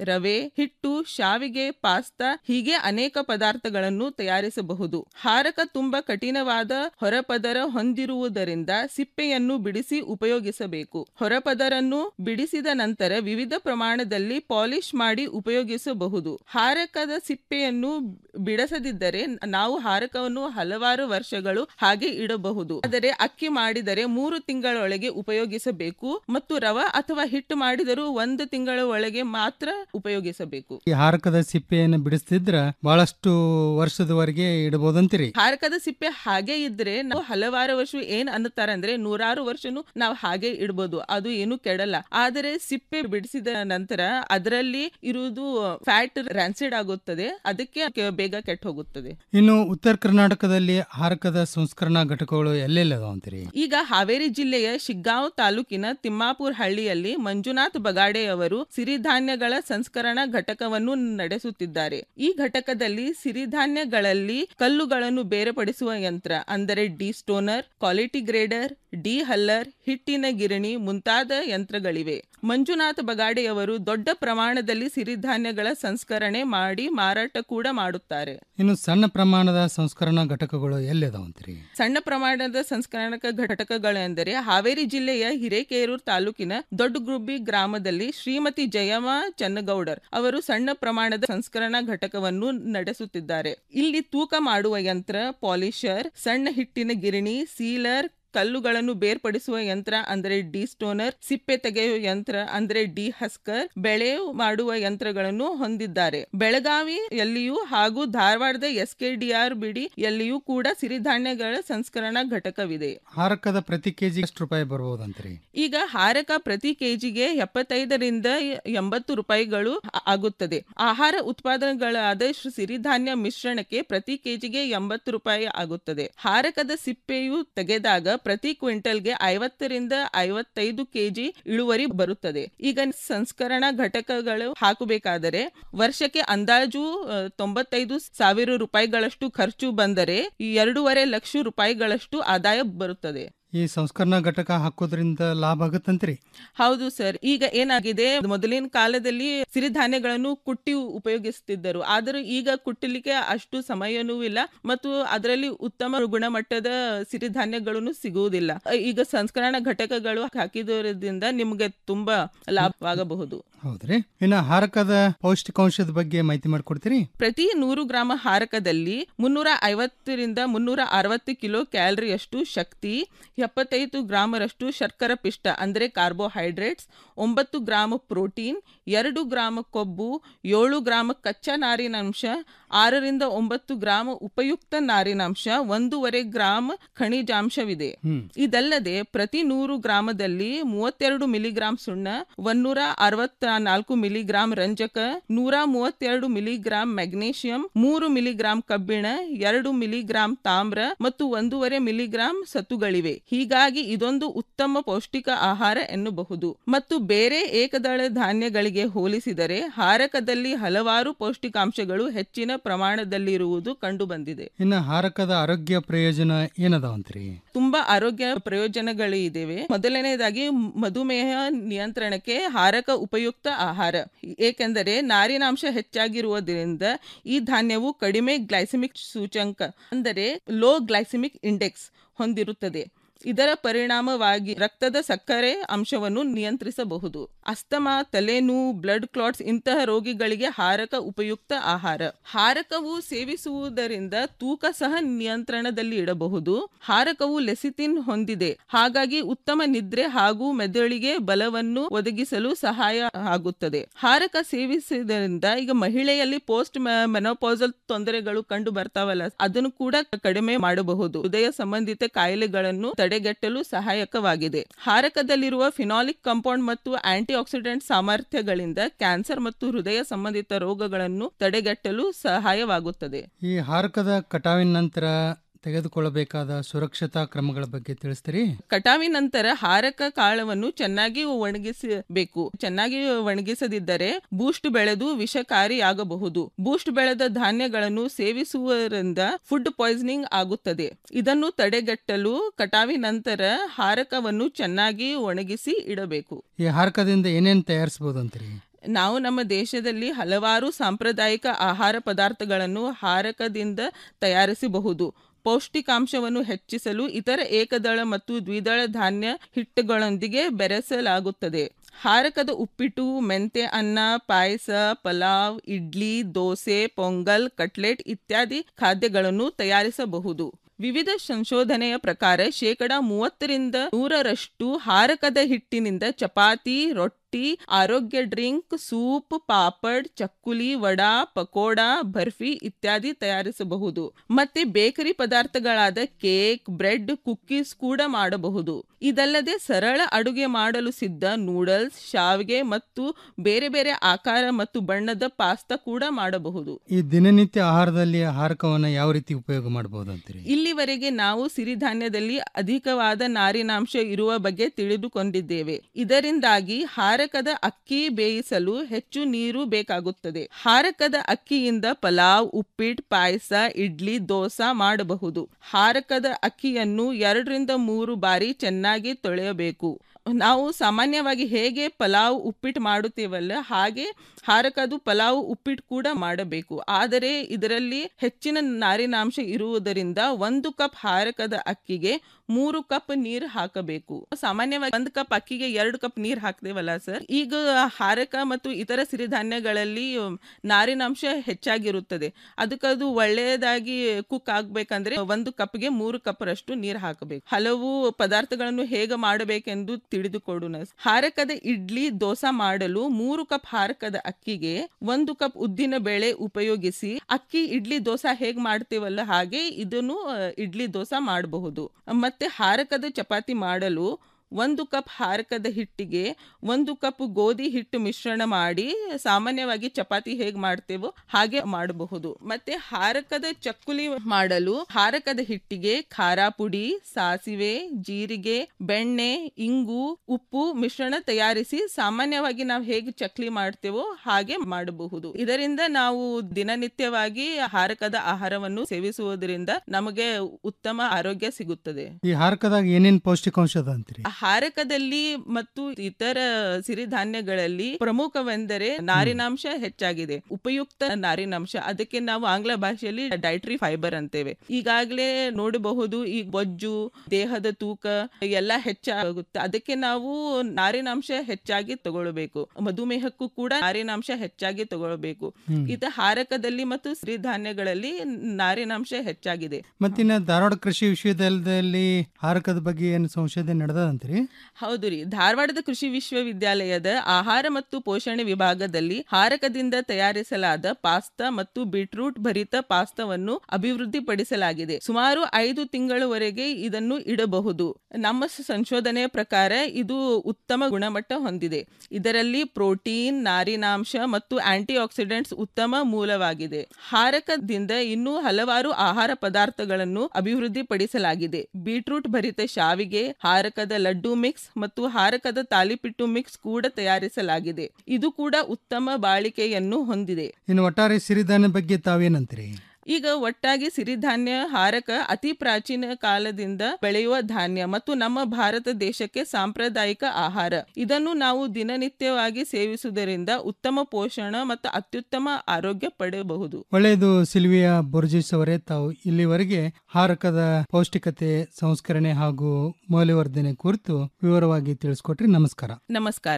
Speaker 1: ರವೆ ಹಿಟ್ಟು ಶಾವಿಗೆ ಪಾಸ್ತಾ ಹೀಗೆ ಅನೇಕ ಪದಾರ್ಥಗಳನ್ನು ತಯಾರಿಸಬಹುದು ಹಾರಕ ತುಂಬಾ ಕಠಿಣವಾದ ಹೊರಪದರ ಹೊಂದಿರುವುದರಿಂದ ಸಿಪ್ಪೆಯನ್ನು ಬಿಡಿಸಿ ಉಪಯೋಗಿಸಬೇಕು ಹೊರಪದರನ್ನು ಬಿಡಿಸಿದ ನಂತರ ವಿವಿಧ ಪ್ರಮಾಣದಲ್ಲಿ ಪಾಲಿಶ್ ಮಾಡಿ ಉಪಯೋಗಿಸಬಹುದು ಹಾರಕದ ಸಿಪ್ಪೆಯನ್ನು ಬಿಡಿಸದಿದ್ದರೆ ನಾವು ಹಾರಕವನ್ನು ಹಲವಾರು ವರ್ಷಗಳು ಹಾಗೆ ಇಡಬಹುದು ಆದರೆ ಅಕ್ಕಿ ಮಾಡಿದರೆ ಮೂರು ತಿಂಗಳೊಳಗೆ ಉಪಯೋಗಿಸಬೇಕು ಮತ್ತು ರವ ಅಥವಾ ಹಿಟ್ಟು ಮಾಡಿದರೂ ಒಂದು ತಿಂಗಳ ಒಳಗೆ ಮಾತ್ರ ಉಪಯೋಗಿಸಬೇಕು
Speaker 20: ಈ ಹಾರಕದ ಸಿಪ್ಪೆಯನ್ನು ಬಿಡಿಸ್ತಿದ್ರ ಬಹಳಷ್ಟು ವರ್ಷದವರೆಗೆ ಇಡಬಹುದಂತೀರಿ
Speaker 1: ಹಾರಕದ ಸಿಪ್ಪೆ ಹಾಗೆ ಇದ್ರೆ ನಾವು ಹಲವಾರು ವರ್ಷ ಏನ್ ಅನ್ನುತ್ತಾರೆ ಅಂದ್ರೆ ನೂರಾರು ವರ್ಷನು ನಾವು ಹಾಗೆ ಇಡಬಹುದು ಅದು ಏನು ಕೆಡಲ್ಲ ಆದರೆ ಸಿಪ್ಪೆ ಬಿಡಿಸಿದ ನಂತರ ಅದರಲ್ಲಿ ಇರುವುದು ಫ್ಯಾಟ್ ರ್ಯಾನ್ಸಿಡ್ ಆಗುತ್ತದೆ ಅದಕ್ಕೆ ಕೆ- ಬೇಗ ಕೆಟ್ಟ ಹೋಗುತ್ತದೆ
Speaker 20: ಇನ್ನು ಉತ್ತರ ಕರ್ನಾಟಕದಲ್ಲಿ ಹಾರಕದ ಸಂಸ್ಕರಣಾ ಘಟಕಗಳು ಎಲ್ಲೆಲ್ಲ ಅದಾವ ಅಂತೀರಿ
Speaker 1: ಈಗ ಹಾವೇರಿ ಜಿಲ್ಲೆಯ ಶಿಗ್ಗಾಂವ್ ತಾಲೂಕಿನ ತಿಮ್ಮಾಪುರ್ ಹಳ್ಳಿಯಲ್ಲಿ ಮಂಜುನಾಥ್ ಬಗಾಡೆ ಅವರು ಸಿರಿಧಾನ್ಯಗಳ ಸಂಸ್ಕರಣಾ ಘಟಕವನ್ನು ನಡೆಸುತ್ತಿದ್ದಾರೆ ಈ ಘಟಕದಲ್ಲಿ ಸಿರಿಧಾನ್ಯಗಳಲ್ಲಿ ಕಲ್ಲುಗಳನ್ನು ಬೇರ್ಪಡಿಸುವ ಯಂತ್ರ ಅಂದರೆ destoner quality grader dehuller ಹಿಟ್ಟಿನ ಗಿರಣಿ ಮುಂತಾದ ಯಂತ್ರಗಳಿವೆ ಮಂಜುನಾಥ್ ಬಗಾಡೆಯವರು ದೊಡ್ಡ ಪ್ರಮಾಣದಲ್ಲಿ ಸಿರಿಧಾನ್ಯಗಳ ಸಂಸ್ಕರಣೆ ಮಾಡಿ ಮಾರಾಟ ಕೂಡ ಮಾಡುತ್ತಾರೆ
Speaker 20: ಇನ್ನು ಸಣ್ಣ ಪ್ರಮಾಣದ ಸಂಸ್ಕರಣಾ ಘಟಕಗಳು ಎಲ್ಲೆದಾವ ಅಂತೀರಿ
Speaker 1: ಸಣ್ಣ ಪ್ರಮಾಣದ ಸಂಸ್ಕರಣಾ ಘಟಕಗಳೆಂದರೆ ಹಾವೇರಿ ಜಿಲ್ಲೆಯ ಹಿರೇಕೇರೂರ್ ತಾಲೂಕಿನ ದೊಡ್ಡಗುಬ್ಬಿ ಗ್ರಾಮದಲ್ಲಿ ಶ್ರೀಮತಿ ಜಯಮ್ಮ ಚನ್ನಗೌಡರ್ ಅವರು ಸಣ್ಣ ಪ್ರಮಾಣದ ಸಂಸ್ಕರಣಾ ಘಟಕವನ್ನು ನಡೆಸುತ್ತಿದ್ದಾರೆ ಇಲ್ಲಿ ತೂಕ ಮಾಡುವ ಯಂತ್ರ ಪಾಲಿಷರ್ ಸಣ್ಣ ಹಿಟ್ಟಿನ ಗಿರಣಿ ಸೀಲರ್ ಕಲ್ಲುಗಳನ್ನು ಬೇರ್ಪಡಿಸುವ ಯಂತ್ರ ಅಂದರೆ ಡಿ ಸ್ಟೋನರ್ ಸಿಪ್ಪೆ ತೆಗೆಯುವ ಯಂತ್ರ ಅಂದರೆ ಡಿ ಹಸ್ಕರ್ ಬೆಳೆ ಮಾಡುವ ಯಂತ್ರಗಳನ್ನು ಹೊಂದಿದ್ದಾರೆ ಬೆಳಗಾವಿಯಲ್ಲಿಯೂ ಹಾಗೂ ಧಾರವಾಡದ ಎಸ್ ಕೆ ಡಿ ಆರ್ ಬಿಡಿ ಯಲ್ಲಿಯೂ ಕೂಡ ಸಿರಿಧಾನ್ಯಗಳ ಸಂಸ್ಕರಣಾ ಘಟಕವಿದೆ
Speaker 20: ಹಾರಕದ ಪ್ರತಿ ಕೆಜಿ ಎಷ್ಟು ರೂಪಾಯಿ ಬರ್ಬೋದಂತೀರಿ
Speaker 1: ಈಗ ಹಾರಕ ಪ್ರತಿ ಕೆಜಿಗೆ ಎಪ್ಪತ್ತೈದರಿಂದ ಎಂಬತ್ತು ರೂಪಾಯಿಗಳು ಆ- ಆಗುತ್ತದೆ ಆಹಾರ ಉತ್ಪಾದನೆಗಳಾದ ಶ್ರೀ- ಸಿರಿಧಾನ್ಯ ಮಿಶ್ರಣಕ್ಕೆ ಪ್ರತಿ ಕೆಜಿಗೆ ಎಂಬತ್ತು ರೂಪಾಯಿ ಆಗುತ್ತದೆ ಹಾರಕದ ಸಿಪ್ಪೆಯು ತೆಗೆದಾಗ ಪ್ರತಿ ಕ್ವಿಂಟಲ್ಗೆ ಐವತ್ತರಿಂದ ಐವತ್ತೈದು ಕೆಜಿ ಇಳುವರಿ ಬರುತ್ತದೆ ಈಗ ಸಂಸ್ಕರಣಾ ಘಟಕಗಳು ಹಾಕಬೇಕಾದರೆ ವರ್ಷಕ್ಕೆ ಅಂದಾಜು ಆ, ತೊಂಬತ್ತೈದು ಸಾವಿರ ರೂಪಾಯಿಗಳಷ್ಟು ಖರ್ಚು ಬಂದರೆ ಈ ಎರಡೂವರೆ ಲಕ್ಷ ರೂಪಾಯಿಗಳಷ್ಟು ಆದಾಯ ಬರುತ್ತದೆ
Speaker 20: ಈ ಸಂಸ್ಕರಣಾ ಘಟಕ ಹಾಕೋದ್ರಿಂದ ಲಾಭ ಆಗತ್ತಂತ್ರಿ
Speaker 1: ಹೌದು ಸರ್ ಈಗ ಏನಾಗಿದೆ ಮೊದಲಿನ ಕಾಲದಲ್ಲಿ ಸಿರಿಧಾನ್ಯಗಳನ್ನು ಕುಟ್ಟಿ ಉಪಯೋಗಿಸುತ್ತಿದ್ದರು ಆದರೂ ಈಗ ಕುಟ್ಟಲಿಕ್ಕೆ ಅಷ್ಟು ಸಮಯನೂ ಇಲ್ಲ ಮತ್ತು ಅದರಲ್ಲಿ ಉತ್ತಮ ಗುಣಮಟ್ಟದ ಸಿರಿಧಾನ್ಯಗಳನ್ನು ಸಿಗುವುದಿಲ್ಲ ಈಗ ಸಂಸ್ಕರಣಾ ಘಟಕಗಳು ಹಾಕಿದರಿಂದ ನಿಮಗೆ ತುಂಬಾ ಲಾಭವಾಗಬಹುದು
Speaker 20: ಹೌದ್ರಿ ಇನ್ನು ಹಾರಕದ ಪೌಷ್ಟಿಕಾಂಶದ ಬಗ್ಗೆ ಮಾಹಿತಿ ಮಾಡಿಕೊಡ್ತೀರಿ
Speaker 1: ಪ್ರತಿ ನೂರು ಗ್ರಾಮ ಹಾರಕದಲ್ಲಿ ಮುನ್ನೂರ ಐವತ್ತರಿಂದ ಮುನ್ನೂರ ಅರವತ್ತು ಕಿಲೋ ಕ್ಯಾಲರಿಯಷ್ಟು ಶಕ್ತಿ ಎಪ್ಪತ್ತೈದು ಗ್ರಾಮರಷ್ಟು ಶರ್ಕರ ಪಿಷ್ಟ ಅಂದರೆ ಕಾರ್ಬೋಹೈಡ್ರೇಟ್ಸ್ ಒಂಬತ್ತು ಗ್ರಾಮ ಪ್ರೋಟೀನ್ ಎರಡು ಗ್ರಾಮ ಕೊಬ್ಬು ಏಳು ಗ್ರಾಮ ಕಚ್ಚಾ ನಾರಿನಾಂಶ ಆರರಿಂದ ಒಂಬತ್ತು ಗ್ರಾಮ ಉಪಯುಕ್ತ ನಾರಿನಾಂಶ ಒಂದೂವರೆ ಗ್ರಾಮ್ ಖನಿಜಾಂಶವಿದೆ ಇದಲ್ಲದೆ ಪ್ರತಿ ನೂರು ಗ್ರಾಮದಲ್ಲಿ ಮೂವತ್ತೆರಡು ಮಿಲಿಗ್ರಾಂ ಸುಣ್ಣ ಒಂದೂರ ಅರವತ್ತ ನಾಲ್ಕು ಮಿಲಿಗ್ರಾಂ ರಂಜಕ ನೂರ ಮೂವತ್ತೆರಡು ಮಿಲಿಗ್ರಾಂ ಮೆಗ್ನೀಷಿಯಂ ಮೂರು ಮಿಲಿಗ್ರಾಂ ಕಬ್ಬಿಣ ಎರಡು ಮಿಲಿಗ್ರಾಂ ತಾಮ್ರ ಮತ್ತು ಒಂದೂವರೆ ಮಿಲಿಗ್ರಾಂ ಸತ್ತುಗಳಿವೆ ಹೀಗಾಗಿ ಇದೊಂದು ಉತ್ತಮ ಪೌಷ್ಟಿಕ ಆಹಾರ ಎನ್ನಬಹುದು ಮತ್ತು ಬೇರೆ ಏಕದಳ ಧಾನ್ಯಗಳಿಗೆ ಹೋಲಿಸಿದರೆ ಹಾರಕದಲ್ಲಿ ಹಲವಾರು ಪೌಷ್ಟಿಕಾಂಶಗಳು ಹೆಚ್ಚಿನ ಪ್ರಮಾಣದಲ್ಲಿರುವುದು ಕಂಡುಬಂದಿದೆ
Speaker 20: ಇನ್ನು ಹಾರಕದ ಆರೋಗ್ಯ ಪ್ರಯೋಜನ ಏನದಾವಂತ್ರಿ
Speaker 1: ತುಂಬಾ ಆರೋಗ್ಯ ಪ್ರಯೋಜನಗಳು ಇದಾವೆ ಮೊದಲನೇದಾಗಿ ಮಧುಮೇಹ ನಿಯಂತ್ರಣಕ್ಕೆ ಹಾರಕ ಉಪಯುಕ್ತ ಆಹಾರ ಏಕೆಂದರೆ ನಾರಿನಾಂಶ ಹೆಚ್ಚಾಗಿರುವುದರಿಂದ ಈ ಧಾನ್ಯವು ಕಡಿಮೆ ಗ್ಲೈಸೆಮಿಕ್ ಸೂಚಂಕ ಅಂದರೆ ಲೋ ಗ್ಲೈಸೆಮಿಕ್ ಇಂಡೆಕ್ಸ್ ಹೊಂದಿರುತ್ತದೆ ಇದರ ಪರಿಣಾಮವಾಗಿ ರಕ್ತದ ಸಕ್ಕರೆ ಅಂಶವನ್ನು ನಿಯಂತ್ರಿಸಬಹುದು ಅಸ್ತಮಾ ತಲೆನೋವು ಬ್ಲಡ್ ಕ್ಲಾಟ್ಸ್ ಇಂತಹ ರೋಗಿಗಳಿಗೆ ಹಾರಕ ಉಪಯುಕ್ತ ಆಹಾರ ಹಾರಕವು ಸೇವಿಸುವುದರಿಂದ ತೂಕ ಸಹ ನಿಯಂತ್ರಣದಲ್ಲಿ ಇಡಬಹುದು ಹಾರಕವು ಲೆಸಿತಿನ್ ಹೊಂದಿದೆ ಹಾಗಾಗಿ ಉತ್ತಮ ನಿದ್ರೆ ಹಾಗೂ ಮೆದುಳಿಗೆ ಬಲವನ್ನು ಒದಗಿಸಲು ಸಹಾಯ ಆಗುತ್ತದೆ ಹಾರಕ ಸೇವಿಸುವುದರಿಂದ ಈಗ ಮಹಿಳೆಯಲ್ಲಿ ಪೋಸ್ಟ್ ಮೆನೋಪಾಸಲ್ ತೊಂದರೆಗಳು ಕಂಡು ಬರ್ತಾವಲ್ಲ ಅದನ್ನು ಕೂಡ ಕಡಿಮೆ ಮಾಡಬಹುದು ಹೃದಯ ಸಂಬಂಧಿತ ಕಾಯಿಲೆಗಳನ್ನು ತಡೆಗಟ್ಟಲು ಸಹಾಯಕವಾಗಿದೆ ಹಾರಕದಲ್ಲಿರುವ ಫಿನಾಲಿಕ್ ಕಾಂಪೌಂಡ್ ಮತ್ತು ಆಂಟಿ ಆಕ್ಸಿಡೆಂಟ್ ಸಾಮರ್ಥ್ಯಗಳಿಂದ ಕ್ಯಾನ್ಸರ್ ಮತ್ತು ಹೃದಯ ಸಂಬಂಧಿತ ರೋಗಗಳನ್ನು ತಡೆಗಟ್ಟಲು ಸಹಾಯವಾಗುತ್ತದೆ
Speaker 20: ಈ ಹಾರಕದ ಕಟಾವಿನ ನಂತರ ತೆಗೆದುಕೊಳ್ಳಬೇಕಾದ ಸುರಕ್ಷತಾ ಕ್ರಮಗಳ ಬಗ್ಗೆ ತಿಳಿಸ್ತೀರಿ
Speaker 1: ಕಟಾವಿನ ನಂತರ ಹಾರಕ ಕಾಳವನ್ನು ಚೆನ್ನಾಗಿ ಒಣಗಿಸಬೇಕು ಚೆನ್ನಾಗಿ ಒಣಗಿಸದಿದ್ದರೆ ಬೂಸ್ಟ್ ಬೆಳೆದು ವಿಷಕಾರಿಯಾಗಬಹುದು ಬೂಸ್ಟ್ ಬೆಳೆದ ಧಾನ್ಯಗಳನ್ನು ಸೇವಿಸುವುದರಿಂದ ಫುಡ್ ಪಾಯ್ಸನಿಂಗ್ ಆಗುತ್ತದೆ ಇದನ್ನು ತಡೆಗಟ್ಟಲು ಕಟಾವಿನ ನಂತರ ಹಾರಕವನ್ನು ಚೆನ್ನಾಗಿ ಒಣಗಿಸಿ ಇಡಬೇಕು
Speaker 20: ಈ ಹಾರಕದಿಂದ ಏನೇನ್ ತಯಾರಿಸಬಹುದು ಅಂತೀರಿ
Speaker 1: ನಾವು ನಮ್ಮ ದೇಶದಲ್ಲಿ ಹಲವಾರು ಸಾಂಪ್ರದಾಯಿಕ ಆಹಾರ ಪದಾರ್ಥಗಳನ್ನು ಹಾರಕದಿಂದ ತಯಾರಿಸಬಹುದು ಪೌಷ್ಟಿಕಾಂಶವನ್ನು ಹೆಚ್ಚಿಸಲು ಇತರ ಏಕದಳ ಮತ್ತು ದ್ವಿದಳ ಧಾನ್ಯ ಹಿಟ್ಟುಗಳೊಂದಿಗೆ ಬೆರೆಸಲಾಗುತ್ತದೆ ಹಾರಕದ ಉಪ್ಪಿಟ್ಟು ಮೆಂತೆ ಅನ್ನ ಪಾಯಸ ಪಲಾವ್ ಇಡ್ಲಿ ದೋಸೆ ಪೊಂಗಲ್ ಕಟ್ಲೆಟ್ ಇತ್ಯಾದಿ ಖಾದ್ಯಗಳನ್ನು ತಯಾರಿಸಬಹುದು ವಿವಿಧ ಸಂಶೋಧನೆಯ ಪ್ರಕಾರ ಶೇಕಡ ಮೂವತ್ತರಿಂದ ನೂರರಷ್ಟು ಹಾರಕದ ಹಿಟ್ಟಿನಿಂದ ಚಪಾತಿ ರೊಟ್ಟಿ ಆರೋಗ್ಯ ಡ್ರಿಂಕ್ ಸೂಪ್ ಪಾಪಡ್ ಚಕ್ಕುಲಿ ವಡಾ ಪಕೋಡಾ ಬರ್ಫಿ ಇತ್ಯಾದಿ ತಯಾರಿಸಬಹುದು ಮತ್ತೆ ಬೇಕರಿ ಪದಾರ್ಥಗಳಾದ ಕೇಕ್ ಬ್ರೆಡ್ ಕುಕ್ಕೀಸ್ ಕೂಡ ಮಾಡಬಹುದು ಇದಲ್ಲದೆ ಸರಳ ಅಡುಗೆ ಮಾಡಲು ಸಿದ್ಧ ನೂಡಲ್ಸ್ ಶಾವಿಗೆ ಮತ್ತು ಬೇರೆ ಬೇರೆ ಆಕಾರ ಮತ್ತು ಬಣ್ಣದ ಪಾಸ್ತಾ ಕೂಡ ಮಾಡಬಹುದು
Speaker 20: ಈ ದಿನನಿತ್ಯ ಆಹಾರದಲ್ಲಿ ಹಾರಕವನ್ನ ಯಾವ ರೀತಿ ಉಪಯೋಗ ಮಾಡಬಹುದು ಅಂತೀರಿ
Speaker 1: ಇಲ್ಲಿವರೆಗೆ ನಾವು ಸಿರಿಧಾನ್ಯದಲ್ಲಿ ಅಧಿಕವಾದ ನಾರಿನಾಂಶ ಇರುವ ಬಗ್ಗೆ ತಿಳಿದುಕೊಂಡಿದ್ದೇವೆ ಇದರಿಂದಾಗಿ ಹಾರಕದ ಅಕ್ಕಿ ಬೇಯಿಸಲು ಹೆಚ್ಚು ನೀರು ಬೇಕಾಗುತ್ತದೆ ಹಾರಕದ ಅಕ್ಕಿಯಿಂದ ಪಲಾವ್ ಉಪ್ಪಿಟ್ಟು ಪಾಯಸ ಇಡ್ಲಿ ದೋಸಾ ಮಾಡಬಹುದು ಹಾರಕದ ಅಕ್ಕಿಯನ್ನು ಎರಡರಿಂದ ಮೂರು ಬಾರಿ ಚೆನ್ನಾಗಿ ತೊಳೆಯಬೇಕು ನಾವು ಸಾಮಾನ್ಯವಾಗಿ ಹೇಗೆ ಪಲಾವ್ ಉಪ್ಪಿಟ್ಟು ಮಾಡುತ್ತೇವಲ್ಲ ಹಾಗೆ ಹಾರಕದು ಪಲಾವ್ ಉಪ್ಪಿಟ್ಟು ಕೂಡ ಮಾಡಬೇಕು ಆದರೆ ಇದರಲ್ಲಿ ಹೆಚ್ಚಿನ ನಾರಿನಾಂಶ ಇರುವುದರಿಂದ ಒಂದು ಕಪ್ ಹಾರಕದ ಅಕ್ಕಿಗೆ ಮೂರು ಕಪ್ ನೀರು ಹಾಕಬೇಕು ಸಾಮಾನ್ಯವಾಗಿ ಒಂದು ಕಪ್ ಅಕ್ಕಿಗೆ ಎರಡು ಕಪ್ ನೀರು ಹಾಕ್ತೇವಲ್ಲ ಸರ್ ಈಗ ಹಾರಕ ಮತ್ತು ಇತರ ಸಿರಿಧಾನ್ಯಗಳಲ್ಲಿ ನಾರಿನಾಂಶ ಹೆಚ್ಚಾಗಿರುತ್ತದೆ ಅದಕ್ಕದು ಒಳ್ಳೆಯದಾಗಿ ಕುಕ್ ಆಗ್ಬೇಕಂದ್ರೆ ಒಂದು ಕಪ್ಗೆ ಮೂರು ಕಪ್ ರಷ್ಟು ನೀರು ಹಾಕಬೇಕು ಹಲವು ಪದಾರ್ಥಗಳನ್ನು ಹೇಗೆ ಮಾಡಬೇಕೆಂದು ತಿಳಿದುಕೊಡೋಣ ಹಾರಕದ ಇಡ್ಲಿ ದೋಸಾ ಮಾಡಲು ಮೂರು ಕಪ್ ಹಾರಕದ ಅಕ್ಕಿಗೆ ಒಂದು ಕಪ್ ಉದ್ದಿನ ಬೇಳೆ ಉಪಯೋಗಿಸಿ ಅಕ್ಕಿ ಇಡ್ಲಿ ದೋಸಾ ಹೇಗ್ ಮಾಡ್ತೇವಲ್ಲ ಹಾಗೆ ಇದನ್ನು ಆ, ಇಡ್ಲಿ ದೋಸಾ ಮಾಡಬಹುದು ಮತ್ತೆ ಹಾರಕದ ಚಪಾತಿ ಮಾಡಲು ಒಂದು ಕಪ್ ಹಾರಕದ ಹಿಟ್ಟಿಗೆ ಒಂದು ಕಪ್ ಗೋಧಿ ಹಿಟ್ಟು ಮಿಶ್ರಣ ಮಾಡಿ ಸಾಮಾನ್ಯವಾಗಿ ಚಪಾತಿ ಹೇಗೆ ಮಾಡ್ತೇವೋ ಹಾಗೆ ಮಾಡಬಹುದು ಮತ್ತೆ ಹಾರಕದ ಚಕ್ಕುಲಿ ಮಾಡಲು ಹಾರಕದ ಹಿಟ್ಟಿಗೆ ಖಾರ ಪುಡಿ ಸಾಸಿವೆ ಜೀರಿಗೆ ಬೆಣ್ಣೆ ಇಂಗು ಉಪ್ಪು ಮಿಶ್ರಣ ತಯಾರಿಸಿ ಸಾಮಾನ್ಯವಾಗಿ ನಾವು ಹೇಗೆ ಚಕ್ಲಿ ಮಾಡ್ತೇವೋ ಹಾಗೆ ಮಾಡಬಹುದು ಇದರಿಂದ ನಾವು ದಿನನಿತ್ಯವಾಗಿ ಹಾರಕದ ಆಹಾರವನ್ನು ಸೇವಿಸುವುದರಿಂದ ನಮಗೆ ಉತ್ತಮ ಆರೋಗ್ಯ ಸಿಗುತ್ತದೆ
Speaker 20: ಈ ಹಾರಕದಾಗ ಏನೇನ್ ಪೌಷ್ಟಿಕಾಂಶ ಅದ ಅಂತೀರಿ
Speaker 1: ಹಾರಕದಲ್ಲಿ ಮತ್ತು ಇತರ ಸಿರಿಧಾನ್ಯಗಳಲ್ಲಿ ಪ್ರಮುಖವೆಂದರೆ ನಾರಿನಾಂಶ ಹೆಚ್ಚಾಗಿದೆ ಉಪಯುಕ್ತ ನಾರಿನಾಂಶ ಅದಕ್ಕೆ ನಾವು ಆಂಗ್ಲ ಭಾಷೆಯಲ್ಲಿ ಡೈಟ್ರಿ ಫೈಬರ್ ಅಂತೇವೆ ಈಗಾಗಲೇ ನೋಡಬಹುದು ಈ ಬೊಜ್ಜು ದೇಹದ ತೂಕ ಎಲ್ಲ ಹೆಚ್ಚಾಗುತ್ತೆ ಅದಕ್ಕೆ ನಾವು ನಾರಿನಾಂಶ ಹೆಚ್ಚಾಗಿ ತಗೊಳ್ಬೇಕು ಮಧುಮೇಹಕ್ಕೂ ಕೂಡ ನಾರಿನಾಂಶ ಹೆಚ್ಚಾಗಿ ತಗೊಳ್ಬೇಕು
Speaker 20: ಹ್ಮ್.
Speaker 1: ಇದು ಹಾರಕದಲ್ಲಿ ಮತ್ತು ಸಿರಿಧಾನ್ಯಗಳಲ್ಲಿ ನಾರಿನಾಂಶ ಹೆಚ್ಚಾಗಿದೆ
Speaker 20: ಮತ್ತಿನ್ನ ಧಾರವಾಡ ಕೃಷಿ ವಿಶ್ವವಿದ್ಯಾಲಯದಲ್ಲಿ ಹಾರಕದ ಬಗ್ಗೆ ಏನು ಸಂಶೋಧನೆ ನಡೆದಂತ್ರಿ
Speaker 1: ಹೌದು ರೀ ಧಾರವಾಡದ ಕೃಷಿ ವಿಶ್ವವಿದ್ಯಾಲಯದ ಆಹಾರ ಮತ್ತು ಪೋಷಣೆ ವಿಭಾಗದಲ್ಲಿ ಹಾರಕದಿಂದ ತಯಾರಿಸಲಾದ ಪಾಸ್ತಾ ಮತ್ತು ಬೀಟ್ರೂಟ್ ಭರಿತ ಪಾಸ್ತಾವನ್ನು ಅಭಿವೃದ್ಧಿಪಡಿಸಲಾಗಿದೆ ಸುಮಾರು ಐದು ತಿಂಗಳವರೆಗೆ ಇದನ್ನು ಇಡಬಹುದು ನಮ್ಮ ಸಂಶೋಧನೆಯ ಪ್ರಕಾರ ಇದು ಉತ್ತಮ ಗುಣಮಟ್ಟ ಹೊಂದಿದೆ ಇದರಲ್ಲಿ ಪ್ರೋಟೀನ್ ನಾರಿನಾಂಶ ಮತ್ತು ಆಂಟಿ ಆಕ್ಸಿಡೆಂಟ್ಸ್ ಉತ್ತಮ ಮೂಲವಾಗಿದೆ ಹಾರಕದಿಂದ ಇನ್ನೂ ಹಲವಾರು ಆಹಾರ ಪದಾರ್ಥಗಳನ್ನು ಅಭಿವೃದ್ಧಿಪಡಿಸಲಾಗಿದೆ ಬೀಟ್ರೂಟ್ ಭರಿತ ಶಾವಿಗೆ ಹಾರಕದ ಲಡ್ಡು ಮಿಕ್ಸ್ ಮತ್ತು ಹಾರಕದ ತಾಲಿಪಿಟ್ಟು ಮಿಕ್ಸ್ ಕೂಡ ತಯಾರಿಸಲಾಗಿದೆ ಇದು ಕೂಡ ಉತ್ತಮ ಬಾಳಿಕೆಯನ್ನು ಹೊಂದಿದೆ
Speaker 20: ಇನ್ನು ಒಟ್ಟಾರೆ ಸಿರಿಧಾನ್ಯ ಬಗ್ಗೆ ತಾವೇನಂತೀರಿ
Speaker 1: ಈಗ ಒಟ್ಟಾಗಿ ಸಿರಿಧಾನ್ಯ ಹಾರಕ ಅತಿ ಪ್ರಾಚೀನ ಕಾಲದಿಂದ ಬೆಳೆಯುವ ಧಾನ್ಯ ಮತ್ತು ನಮ್ಮ ಭಾರತ ದೇಶಕ್ಕೆ ಸಾಂಪ್ರದಾಯಿಕ ಆಹಾರ ಇದನ್ನು ನಾವು ದಿನನಿತ್ಯವಾಗಿ ಸೇವಿಸುವುದರಿಂದ ಉತ್ತಮ ಪೋಷಣ ಮತ್ತು ಅತ್ಯುತ್ತಮ ಆರೋಗ್ಯ ಪಡೆಯಬಹುದು
Speaker 20: ಒಳ್ಳೆಯದು ಸಿಲ್ವಿಯಾ ಬೊರ್ಜಿಸ್ ಅವರೇ ತಾವು ಇಲ್ಲಿವರೆಗೆ ಹಾರಕದ ಪೌಷ್ಟಿಕತೆ ಸಂಸ್ಕರಣೆ ಹಾಗೂ ಮೌಲ್ಯವರ್ಧನೆ ಕುರಿತು ವಿವರವಾಗಿ ತಿಳಿಸ್ಕೊಟ್ರಿ ನಮಸ್ಕಾರ
Speaker 1: ನಮಸ್ಕಾರ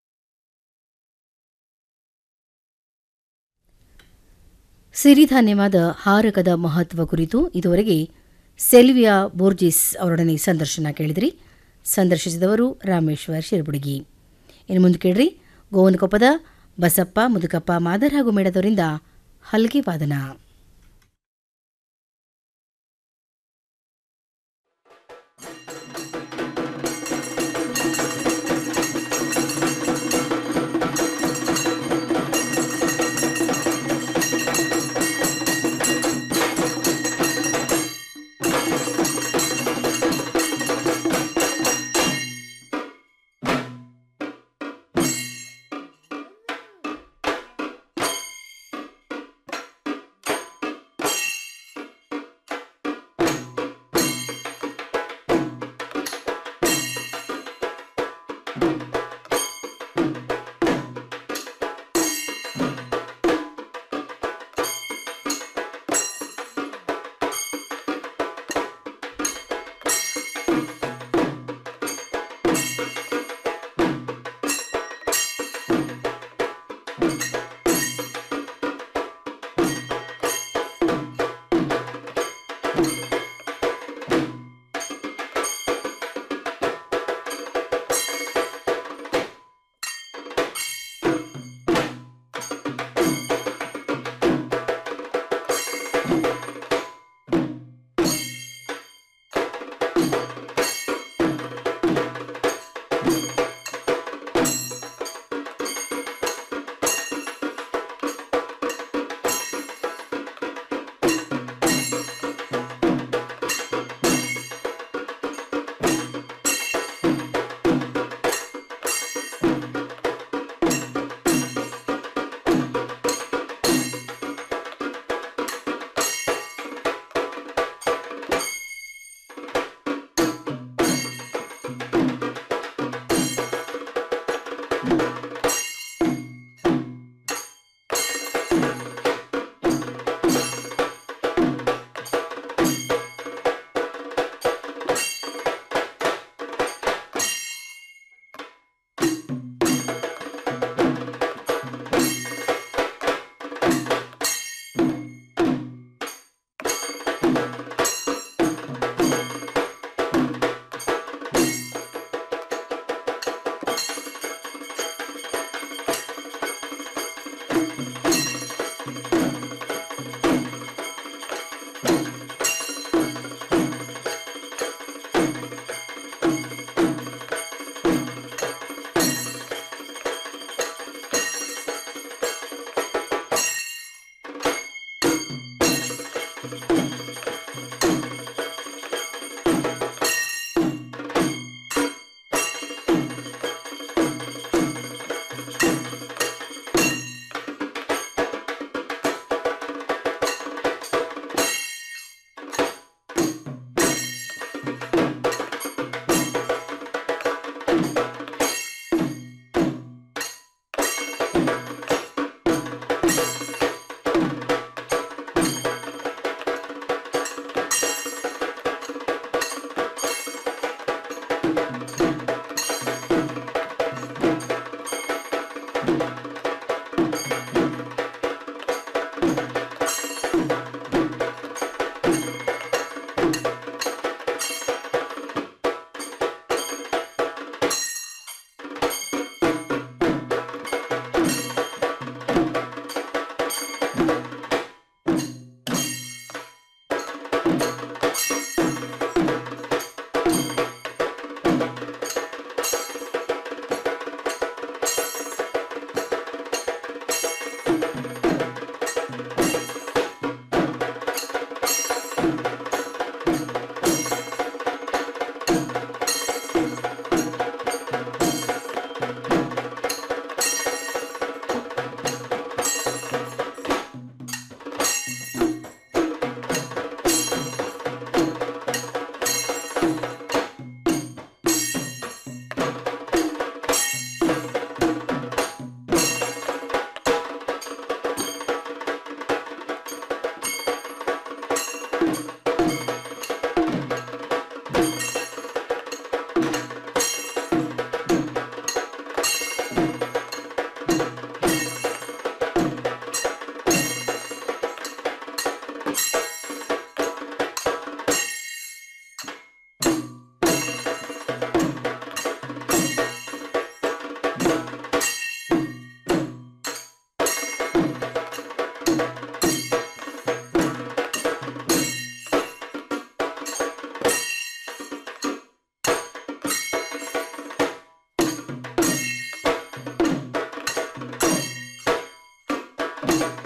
Speaker 3: ಸಿರಿಧಾನ್ಯವಾದ ಹಾರಕದ ಮಹತ್ವ ಕುರಿತು ಇದುವರೆಗೆ ಸೆಲ್ವಿಯಾ ಬೋರ್ಜಿಸ್ ಅವರೊಡನೆ ಸಂದರ್ಶನ ಕೇಳಿದ್ರಿ ಸಂದರ್ಶಿಸಿದವರು ರಾಮೇಶ್ವರ್ ಶಿರಬುಡಗಿ ಇನ್ನು ಮುಂದೆ ಕೇಳ್ರಿ ಗೋವನಕೊಪ್ಪದ ಬಸಪ್ಪ ಮುದುಕಪ್ಪ ಮಾದರ್ ಹಾಗೂ ಮೇಡದವರಿಂದ ಹಲ್ಗೆ ವಾದನ
Speaker 2: Thank you.